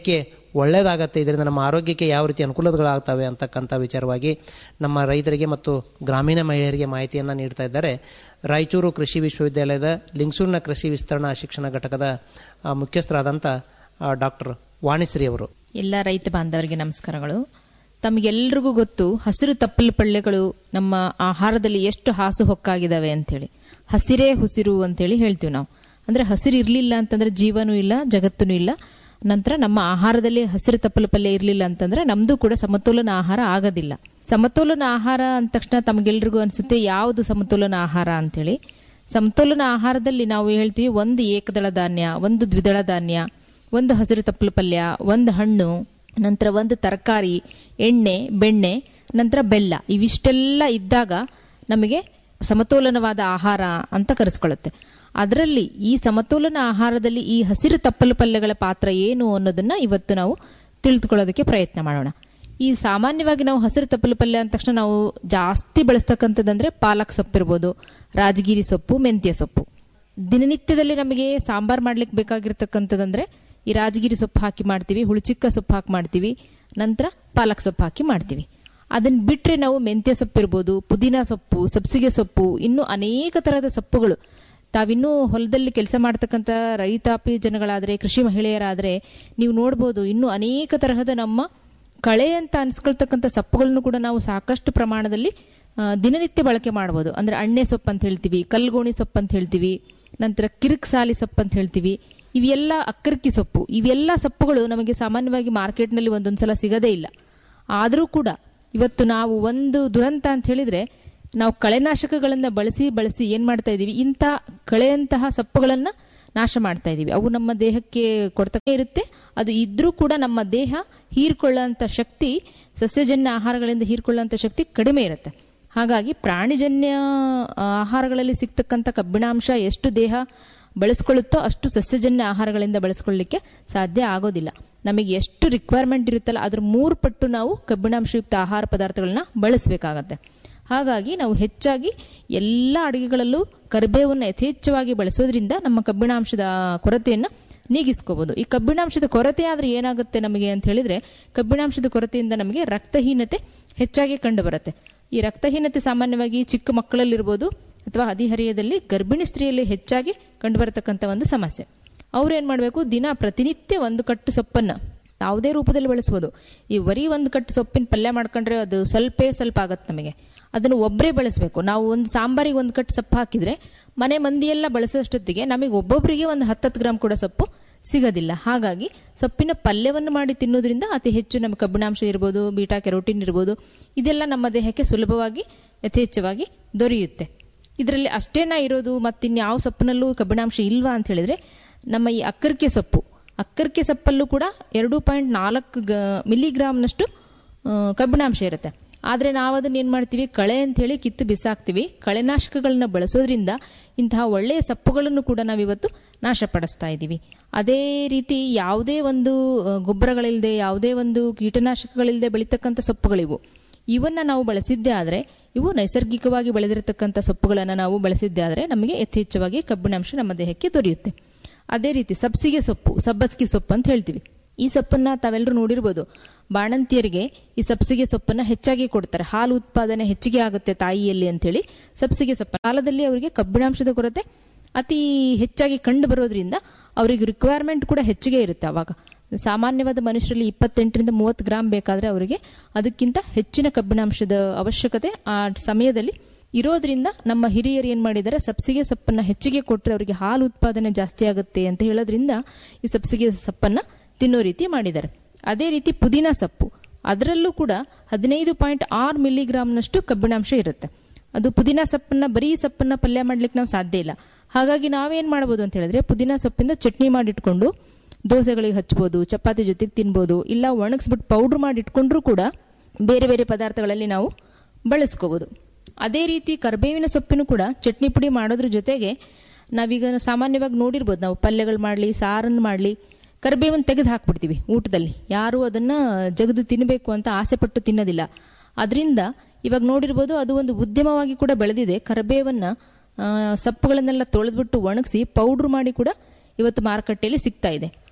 ಒಳ್ಳೆಯದಾಗತ್ತೆ ಇದರಿಂದ ನಮ್ಮ ಆರೋಗ್ಯಕ್ಕೆ ಯಾವ ರೀತಿ ಅನುಕೂಲಗಳಾಗ್ತವೆ ಅಂತಕ್ಕಂಥ ವಿಚಾರವಾಗಿ ನಮ್ಮ ರೈತರಿಗೆ ಮತ್ತು ಗ್ರಾಮೀಣ ಮಹಿಳೆಯರಿಗೆ ಮಾಹಿತಿಯನ್ನು ನೀಡ್ತಾ ಇದ್ದಾರೆ ರಾಯಚೂರು ಕೃಷಿ ವಿಶ್ವವಿದ್ಯಾಲಯದ ಲಿಂಗಸೂರಿನ ಕೃಷಿ ವಿಸ್ತರಣಾ ಶಿಕ್ಷಣ ಘಟಕದ ಆ, ಮುಖ್ಯಸ್ಥರಾದಂಥ ಡಾಕ್ಟರ್ ವಾಣಿಶ್ರೀ ಅವರು ಎಲ್ಲ ರೈತ ಬಾಂಧವರಿಗೆ ನಮಸ್ಕಾರಗಳು ತಮಗೆಲ್ರಿಗೂ ಗೊತ್ತು ಹಸಿರು ತಪ್ಪಲು ಪಳ್ಳೆಗಳು ನಮ್ಮ ಆಹಾರದಲ್ಲಿ ಎಷ್ಟು ಹಾಸು ಹೊಕ್ಕಾಗಿದ್ದಾವೆ ಅಂತೇಳಿ ಹಸಿರೇ ಹುಸಿರು ಅಂತೇಳಿ ಹೇಳ್ತೀವಿ ನಾವು ಅಂದ್ರೆ ಹಸಿರು ಇರಲಿಲ್ಲ ಅಂತಂದ್ರೆ ಜೀವನೂ ಇಲ್ಲ ಜಗತ್ತೂ ಇಲ್ಲ ನಂತರ ನಮ್ಮ ಆಹಾರದಲ್ಲಿ ಹಸಿರು ತಪ್ಪಲು ಪಲ್ಯ ಇರಲಿಲ್ಲ ಅಂತಂದ್ರೆ ನಮ್ದು ಕೂಡ ಸಮತೋಲನ ಆಹಾರ ಆಗೋದಿಲ್ಲ ಸಮತೋಲನ ಆಹಾರ ಅಂದ ತಕ್ಷಣ ತಮಗೆಲ್ರಿಗೂ ಅನಿಸುತ್ತೆ ಯಾವುದು ಸಮತೋಲನ ಆಹಾರ ಅಂತೇಳಿ ಸಮತೋಲನ ಆಹಾರದಲ್ಲಿ ನಾವು ಹೇಳ್ತೀವಿ ಒಂದು ಏಕದಳ ಧಾನ್ಯ ಒಂದು ದ್ವಿದಳ ಧಾನ್ಯ ಒಂದು ಹಸಿರು ತಪ್ಪಲು ಪಲ್ಯ ಒಂದು ಹಣ್ಣು ನಂತರ ಒಂದು ತರಕಾರಿ ಎಣ್ಣೆ ಬೆಣ್ಣೆ ನಂತರ ಬೆಲ್ಲ ಇವಿಷ್ಟೆಲ್ಲ ಇದ್ದಾಗ ನಮಗೆ ಸಮತೋಲನವಾದ ಆಹಾರ ಅಂತ ಕರೆಸ್ಕೊಳ್ಳುತ್ತೆ ಅದರಲ್ಲಿ ಈ ಸಮತೋಲನ ಆಹಾರದಲ್ಲಿ ಈ ಹಸಿರು ತಪ್ಪಲು ಪಲ್ಯಗಳ ಪಾತ್ರ ಏನು ಅನ್ನೋದನ್ನ ಇವತ್ತು ನಾವು ತಿಳಿದುಕೊಳ್ಳೋದಕ್ಕೆ ಪ್ರಯತ್ನ ಮಾಡೋಣ ಈ ಸಾಮಾನ್ಯವಾಗಿ ನಾವು ಹಸಿರು ತಪ್ಪಲು ಪಲ್ಯ ಅಂದ ತಕ್ಷಣ ನಾವು ಜಾಸ್ತಿ ಬಳಸ್ತಕ್ಕಂಥದ್ದಂದ್ರೆ ಪಾಲಕ್ ಸೊಪ್ಪು ಇರ್ಬೋದು ರಾಜಗಿರಿ ಸೊಪ್ಪು ಮೆಂತ್ಯ ಸೊಪ್ಪು ದಿನನಿತ್ಯದಲ್ಲಿ ನಮಗೆ ಸಾಂಬಾರ್ ಮಾಡ್ಲಿಕ್ಕೆ ಬೇಕಾಗಿರ್ತಕ್ಕಂಥದ್ದಂದ್ರೆ ಈ ರಾಜಗಿರಿ ಸೊಪ್ಪು ಹಾಕಿ ಮಾಡ್ತೀವಿ ಹುಳಿಚಿಕ್ಕ ಸೊಪ್ಪು ಹಾಕಿ ಮಾಡ್ತೀವಿ ನಂತರ ಪಾಲಕ್ ಸೊಪ್ಪು ಹಾಕಿ ಮಾಡ್ತೀವಿ ಅದನ್ನ ಬಿಟ್ರೆ ನಾವು ಮೆಂತ್ಯ ಸೊಪ್ಪು ಇರ್ಬೋದು ಪುದೀನ ಸೊಪ್ಪು ಸಬ್ಸಿಗೆ ಸೊಪ್ಪು ಇನ್ನೂ ಅನೇಕ ತರಹದ ಸೊಪ್ಪುಗಳು ತಾವಿನ್ನೂ ಹೊಲದಲ್ಲಿ ಕೆಲಸ ಮಾಡ್ತಕ್ಕಂಥ ರೈತಾಪಿ ಜನಗಳಾದ್ರೆ ಕೃಷಿ ಮಹಿಳೆಯರಾದ್ರೆ ನೀವು ನೋಡ್ಬೋದು ಇನ್ನೂ ಅನೇಕ ತರಹದ ನಮ್ಮ ಕಳೆ ಅಂತ ಅನ್ಸ್ಕೊಳ್ತಕ್ಕಂಥ ಸೊಪ್ಪುಗಳನ್ನು ಕೂಡ ನಾವು ಸಾಕಷ್ಟು ಪ್ರಮಾಣದಲ್ಲಿ ಆ, ದಿನನಿತ್ಯ ಬಳಕೆ ಮಾಡಬಹುದು ಅಂದ್ರೆ ಅಣ್ಣೆ ಸೊಪ್ಪು ಅಂತ ಹೇಳ್ತೀವಿ ಕಲ್ಗೋಣಿ ಸೊಪ್ಪು ಅಂತ ಹೇಳ್ತೀವಿ ನಂತರ ಕಿರಿಕ್ ಸಾಲಿ ಸೊಪ್ಪು ಅಂತ ಹೇಳ್ತೀವಿ ಇವೆಲ್ಲ ಅಕ್ಕರ್ಕಿ ಸೊಪ್ಪು ಇವೆಲ್ಲ ಸೊಪ್ಪುಗಳು ನಮಗೆ ಸಾಮಾನ್ಯವಾಗಿ ಮಾರ್ಕೆಟ್ನಲ್ಲಿ ಒಂದೊಂದ್ಸಲ ಸಿಗದೇ ಇಲ್ಲ ಆದರೂ ಕೂಡ ಇವತ್ತು ನಾವು ಒಂದು ದುರಂತ ಅಂತ ಹೇಳಿದ್ರೆ ನಾವು ಕಳೆನಾಶಕಗಳನ್ನ ಬಳಸಿ ಬಳಸಿ ಏನ್ ಮಾಡ್ತಾ ಇದೀವಿ ಇಂಥ ಕಳೆಯಂತಹ ಸೊಪ್ಪುಗಳನ್ನ ನಾಶ ಮಾಡ್ತಾ ಇದೀವಿ ಅವು ನಮ್ಮ ದೇಹಕ್ಕೆ ಕೊಡ್ತಕ್ಕೆ ಇರುತ್ತೆ ಅದು ಇದ್ರೂ ಕೂಡ ನಮ್ಮ ದೇಹ ಹೀರ್ಕೊಳ್ಳೋಂಥ ಶಕ್ತಿ ಸಸ್ಯಜನ್ಯ ಆಹಾರಗಳಿಂದ ಹೀರ್ಕೊಳ್ಳೋಂಥ ಶಕ್ತಿ ಕಡಿಮೆ ಇರುತ್ತೆ ಹಾಗಾಗಿ ಪ್ರಾಣಿಜನ್ಯ ಆ, ಆಹಾರಗಳಲ್ಲಿ ಸಿಗ್ತಕ್ಕಂಥ ಕಬ್ಬಿಣಾಂಶ ಎಷ್ಟು ದೇಹ ಬಳಸ್ಕೊಳ್ಳುತ್ತೋ ಅಷ್ಟು ಸಸ್ಯಜನ್ಯ ಆಹಾರಗಳಿಂದ ಬಳಸ್ಕೊಳ್ಳಿಕ್ಕೆ ಸಾಧ್ಯ ಆಗೋದಿಲ್ಲ ನಮಗೆ ಎಷ್ಟು ರಿಕ್ವೈರ್ಮೆಂಟ್ ಇರುತ್ತಲ್ಲ ಅದ್ರ ಮೂರು ಪಟ್ಟು ನಾವು ಕಬ್ಬಿಣಾಂಶಯುಕ್ತ ಆಹಾರ ಪದಾರ್ಥಗಳನ್ನ ಬಳಸಬೇಕಾಗತ್ತೆ ಹಾಗಾಗಿ ನಾವು ಹೆಚ್ಚಾಗಿ ಎಲ್ಲ ಅಡುಗೆಗಳಲ್ಲೂ ಕರಿಬೇವನ್ನು ಯಥೇಚ್ಛವಾಗಿ ಬಳಸೋದ್ರಿಂದ ನಮ್ಮ ಕಬ್ಬಿಣಾಂಶದ ಕೊರತೆಯನ್ನು ನೀಗಿಸ್ಕೋಬಹುದು ಈ ಕಬ್ಬಿಣಾಂಶದ ಕೊರತೆ ಆದ್ರೆ ಏನಾಗುತ್ತೆ ನಮಗೆ ಅಂತ ಹೇಳಿದ್ರೆ ಕಬ್ಬಿಣಾಂಶದ ಕೊರತೆಯಿಂದ ನಮಗೆ ರಕ್ತಹೀನತೆ ಹೆಚ್ಚಾಗಿ ಕಂಡು ಬರುತ್ತೆ ಈ ರಕ್ತಹೀನತೆ ಸಾಮಾನ್ಯವಾಗಿ ಚಿಕ್ಕ ಮಕ್ಕಳಲ್ಲಿರ್ಬೋದು ಅಥವಾ ಹದಿಹರಿಯದಲ್ಲಿ ಗರ್ಭಿಣಿ ಸ್ತ್ರೀಯಲ್ಲಿ ಹೆಚ್ಚಾಗಿ ಕಂಡುಬರತಕ್ಕಂಥ ಒಂದು ಸಮಸ್ಯೆ ಅವ್ರು ಏನ್ ಮಾಡಬೇಕು ದಿನ ಪ್ರತಿನಿತ್ಯ ಒಂದು ಕಟ್ಟು ಸೊಪ್ಪನ್ನ ಯಾವುದೇ ರೂಪದಲ್ಲಿ ಬಳಸಬಹುದು ಈ ಬರೀ ಒಂದು ಕಟ್ಟು ಸೊಪ್ಪಿನ ಪಲ್ಯ ಮಾಡ್ಕೊಂಡ್ರೆ ಅದು ಸ್ವಲ್ಪೇ ಸ್ವಲ್ಪ ಆಗತ್ತೆ ನಮಗೆ ಅದನ್ನು ಒಬ್ಬರೇ ಬಳಸಬೇಕು ನಾವು ಒಂದು ಸಾಂಬಾರಿಗೆ ಒಂದು ಕಟ್ಟು ಸೊಪ್ಪು ಹಾಕಿದ್ರೆ ಮನೆ ಮಂದಿಯೆಲ್ಲ ಬಳಸೋಷ್ಟೊತ್ತಿಗೆ ನಮಗೆ ಒಬ್ಬೊಬ್ಬರಿಗೆ ಒಂದು ಹತ್ತತ್ತು ಗ್ರಾಮ್ ಕೂಡ ಸೊಪ್ಪು ಸಿಗೋದಿಲ್ಲ ಹಾಗಾಗಿ ಸೊಪ್ಪಿನ ಪಲ್ಯವನ್ನು ಮಾಡಿ ತಿನ್ನೋದ್ರಿಂದ ಅತಿ ಹೆಚ್ಚು ನಮ್ಮ ಕಬ್ಬಿಣಾಂಶ ಇರ್ಬೋದು ಬೀಟಾ ಕೆರೋಟಿನ್ ಇರ್ಬೋದು ಇದೆಲ್ಲ ನಮ್ಮ ದೇಹಕ್ಕೆ ಸುಲಭವಾಗಿ ಯಥೇಚ್ಛವಾಗಿ ದೊರೆಯುತ್ತೆ ಇದರಲ್ಲಿ ಅಷ್ಟೇನಾ ಇರೋದು ಮತ್ತಿನ್ಯಾವ ಸೊಪ್ಪಿನಲ್ಲೂ ಕಬ್ಬಿಣಾಂಶ ಇಲ್ವಾ ಅಂತ ಹೇಳಿದ್ರೆ ನಮ್ಮ ಈ ಅಕ್ಕರ್ಕೆ ಸೊಪ್ಪು ಅಕ್ಕರ್ಕೆ ಸೊಪ್ಪಲ್ಲೂ ಕೂಡ ಎರಡು ಪಾಯಿಂಟ್ ನಾಲ್ಕು ಮಿಲಿಗ್ರಾಮ್ನಷ್ಟು ಆ, ಕಬ್ಬಿಣಾಂಶ ಇರುತ್ತೆ ಆದ್ರೆ ನಾವು ಅದನ್ನ ಏನ್ ಮಾಡ್ತೀವಿ ಕಳೆ ಅಂತ ಹೇಳಿ ಕಿತ್ತು ಬಿಸಾಕ್ತಿವಿ ಕಳೆನಾಶಕಗಳನ್ನ ಬಳಸೋದ್ರಿಂದ ಇಂತಹ ಒಳ್ಳೆಯ ಸೊಪ್ಪುಗಳನ್ನು ಕೂಡ ನಾವಿವತ್ತು ನಾಶಪಡಿಸ್ತಾ ಇದ್ದೀವಿ ಅದೇ ರೀತಿ ಯಾವುದೇ ಒಂದು ಆ, ಗೊಬ್ಬರಗಳಿಲ್ಲದೆ ಯಾವುದೇ ಒಂದು ಕೀಟನಾಶಕಗಳಿಲ್ಲದೆ ಬೆಳೀತಕ್ಕಂಥ ಸೊಪ್ಪುಗಳಿವು ಇವನ್ನ ನಾವು ಬಳಸಿದ್ದೇ ಆದ್ರೆ ಇವು ನೈಸರ್ಗಿಕವಾಗಿ ಬೆಳೆದಿರತಕ್ಕಂಥ ಸೊಪ್ಪುಗಳನ್ನು ನಾವು ಬಳಸಿದ್ದೇ ಆದ್ರೆ ನಮಗೆ ಯಥೇಚ್ಛವಾಗಿ ಕಬ್ಬಿಣಾಂಶ ನಮ್ಮ ದೇಹಕ್ಕೆ ದೊರೆಯುತ್ತೆ ಅದೇ ರೀತಿ ಸಬ್ಸಿಗೆ ಸೊಪ್ಪು ಸಬ್ಬಸ್ಗಿ ಸೊಪ್ಪು ಅಂತ ಹೇಳ್ತೀವಿ ಈ ಸೊಪ್ಪನ್ನ ತಾವೆಲ್ಲರೂ ನೋಡಿರ್ಬೋದು ಬಾಣಂತಿಯರಿಗೆ ಈ ಸಬ್ಸಿಗೆ ಸೊಪ್ಪನ್ನ ಹೆಚ್ಚಾಗಿ ಕೊಡ್ತಾರೆ ಹಾಲು ಉತ್ಪಾದನೆ ಹೆಚ್ಚಿಗೆ ಆಗುತ್ತೆ ತಾಯಿಯಲ್ಲಿ ಅಂತೇಳಿ ಸಬ್ಸಿಗೆ ಸೊಪ್ಪು ಕಾಲದಲ್ಲಿ ಅವರಿಗೆ ಕಬ್ಬಿಣಾಂಶದ ಕೊರತೆ ಅತಿ ಹೆಚ್ಚಾಗಿ ಕಂಡು ಬರೋದ್ರಿಂದ ಅವರಿಗೆ ರಿಕ್ವೈರ್ಮೆಂಟ್ ಕೂಡ ಹೆಚ್ಚಿಗೆ ಇರುತ್ತೆ ಅವಾಗ ಸಾಮಾನ್ಯವಾದ ಮನುಷ್ಯರಲ್ಲಿ ಇಪ್ಪತ್ತೆಂಟರಿಂದ ಮೂವತ್ತು ಗ್ರಾಮ್ ಬೇಕಾದ್ರೆ ಅವರಿಗೆ ಅದಕ್ಕಿಂತ ಹೆಚ್ಚಿನ ಕಬ್ಬಿಣಾಂಶದ ಅವಶ್ಯಕತೆ ಆ ಸಮಯದಲ್ಲಿ ಇರೋದ್ರಿಂದ ನಮ್ಮ ಹಿರಿಯರು ಏನ್ ಮಾಡಿದ್ದಾರೆ ಸಬ್ಸಿಗೆ ಸೊಪ್ಪನ್ನ ಹೆಚ್ಚಿಗೆ ಕೊಟ್ಟರೆ ಅವರಿಗೆ ಹಾಲು ಉತ್ಪಾದನೆ ಜಾಸ್ತಿ ಆಗುತ್ತೆ ಅಂತ ಹೇಳೋದ್ರಿಂದ ಈ ಸಬ್ಸಿಗೆ ಸೊಪ್ಪನ್ನ ತಿನ್ನೋ ರೀತಿ ಮಾಡಿದ್ದಾರೆ ಅದೇ ರೀತಿ ಪುದೀನ ಸೊಪ್ಪು ಅದರಲ್ಲೂ ಕೂಡ ಹದಿನೈದು ಪಾಯಿಂಟ್ ಆರು ಮಿಲಿಗ್ರಾಮ್ನಷ್ಟು ಕಬ್ಬಿಣಾಂಶ ಇರುತ್ತೆ ಅದು ಪುದೀನ ಸೊಪ್ಪನ್ನ ಬರೀ ಸೊಪ್ಪನ್ನ ಪಲ್ಯ ಮಾಡ್ಲಿಕ್ಕೆ ನಾವು ಸಾಧ್ಯ ಇಲ್ಲ ಹಾಗಾಗಿ ನಾವೇನ್ ಮಾಡಬಹುದು ಅಂತ ಹೇಳಿದ್ರೆ ಪುದೀನ ಸೊಪ್ಪಿಂದ ಚಟ್ನಿ ಮಾಡಿಟ್ಕೊಂಡು ದೋಸೆಗಳಿಗೆ ಹಚ್ಬೋದು ಚಪಾತಿ ಜೊತೆಗೆ ತಿನ್ಬೋದು ಇಲ್ಲ ಒಣಗಿಸ್ಬಿಟ್ಟು ಪೌಡ್ರ್ ಮಾಡಿ ಇಟ್ಕೊಂಡ್ರೂ ಕೂಡ ಬೇರೆ ಬೇರೆ ಪದಾರ್ಥಗಳಲ್ಲಿ ನಾವು ಬಳಸ್ಕೋಬಹುದು ಅದೇ ರೀತಿ ಕರ್ಬೇವಿನ ಸೊಪ್ಪಿನ ಕೂಡ ಚಟ್ನಿ ಪುಡಿ ಮಾಡೋದ್ರ ಜೊತೆಗೆ ನಾವೀಗ ಸಾಮಾನ್ಯವಾಗಿ ನೋಡಿರ್ಬೋದು ನಾವು ಪಲ್ಯಗಳು ಮಾಡಲಿ ಸಾರನ್ನು ಮಾಡಲಿ ಕರ್ಬೇವನ್ನ ತೆಗೆದು ಹಾಕ್ಬಿಡ್ತೀವಿ ಊಟದಲ್ಲಿ ಯಾರು ಅದನ್ನ ಜಗದು ತಿನ್ನಬೇಕು ಅಂತ ಆಸೆ ಪಟ್ಟು ತಿನ್ನೋದಿಲ್ಲ ಅದರಿಂದ ಇವಾಗ ನೋಡಿರ್ಬೋದು ಅದು ಒಂದು ಉದ್ಯಮವಾಗಿ ಕೂಡ ಬೆಳೆದಿದೆ ಕರ್ಬೇವನ್ನ ಆ, ಸೊಪ್ಪುಗಳನ್ನೆಲ್ಲ ತೊಳೆದ್ಬಿಟ್ಟು ಒಣಗಿಸಿ ಪೌಡ್ರ್ ಮಾಡಿ ಕೂಡ ಇವತ್ತು ಮಾರುಕಟ್ಟೆಯಲ್ಲಿ ಸಿಗ್ತಾ ಇದೆ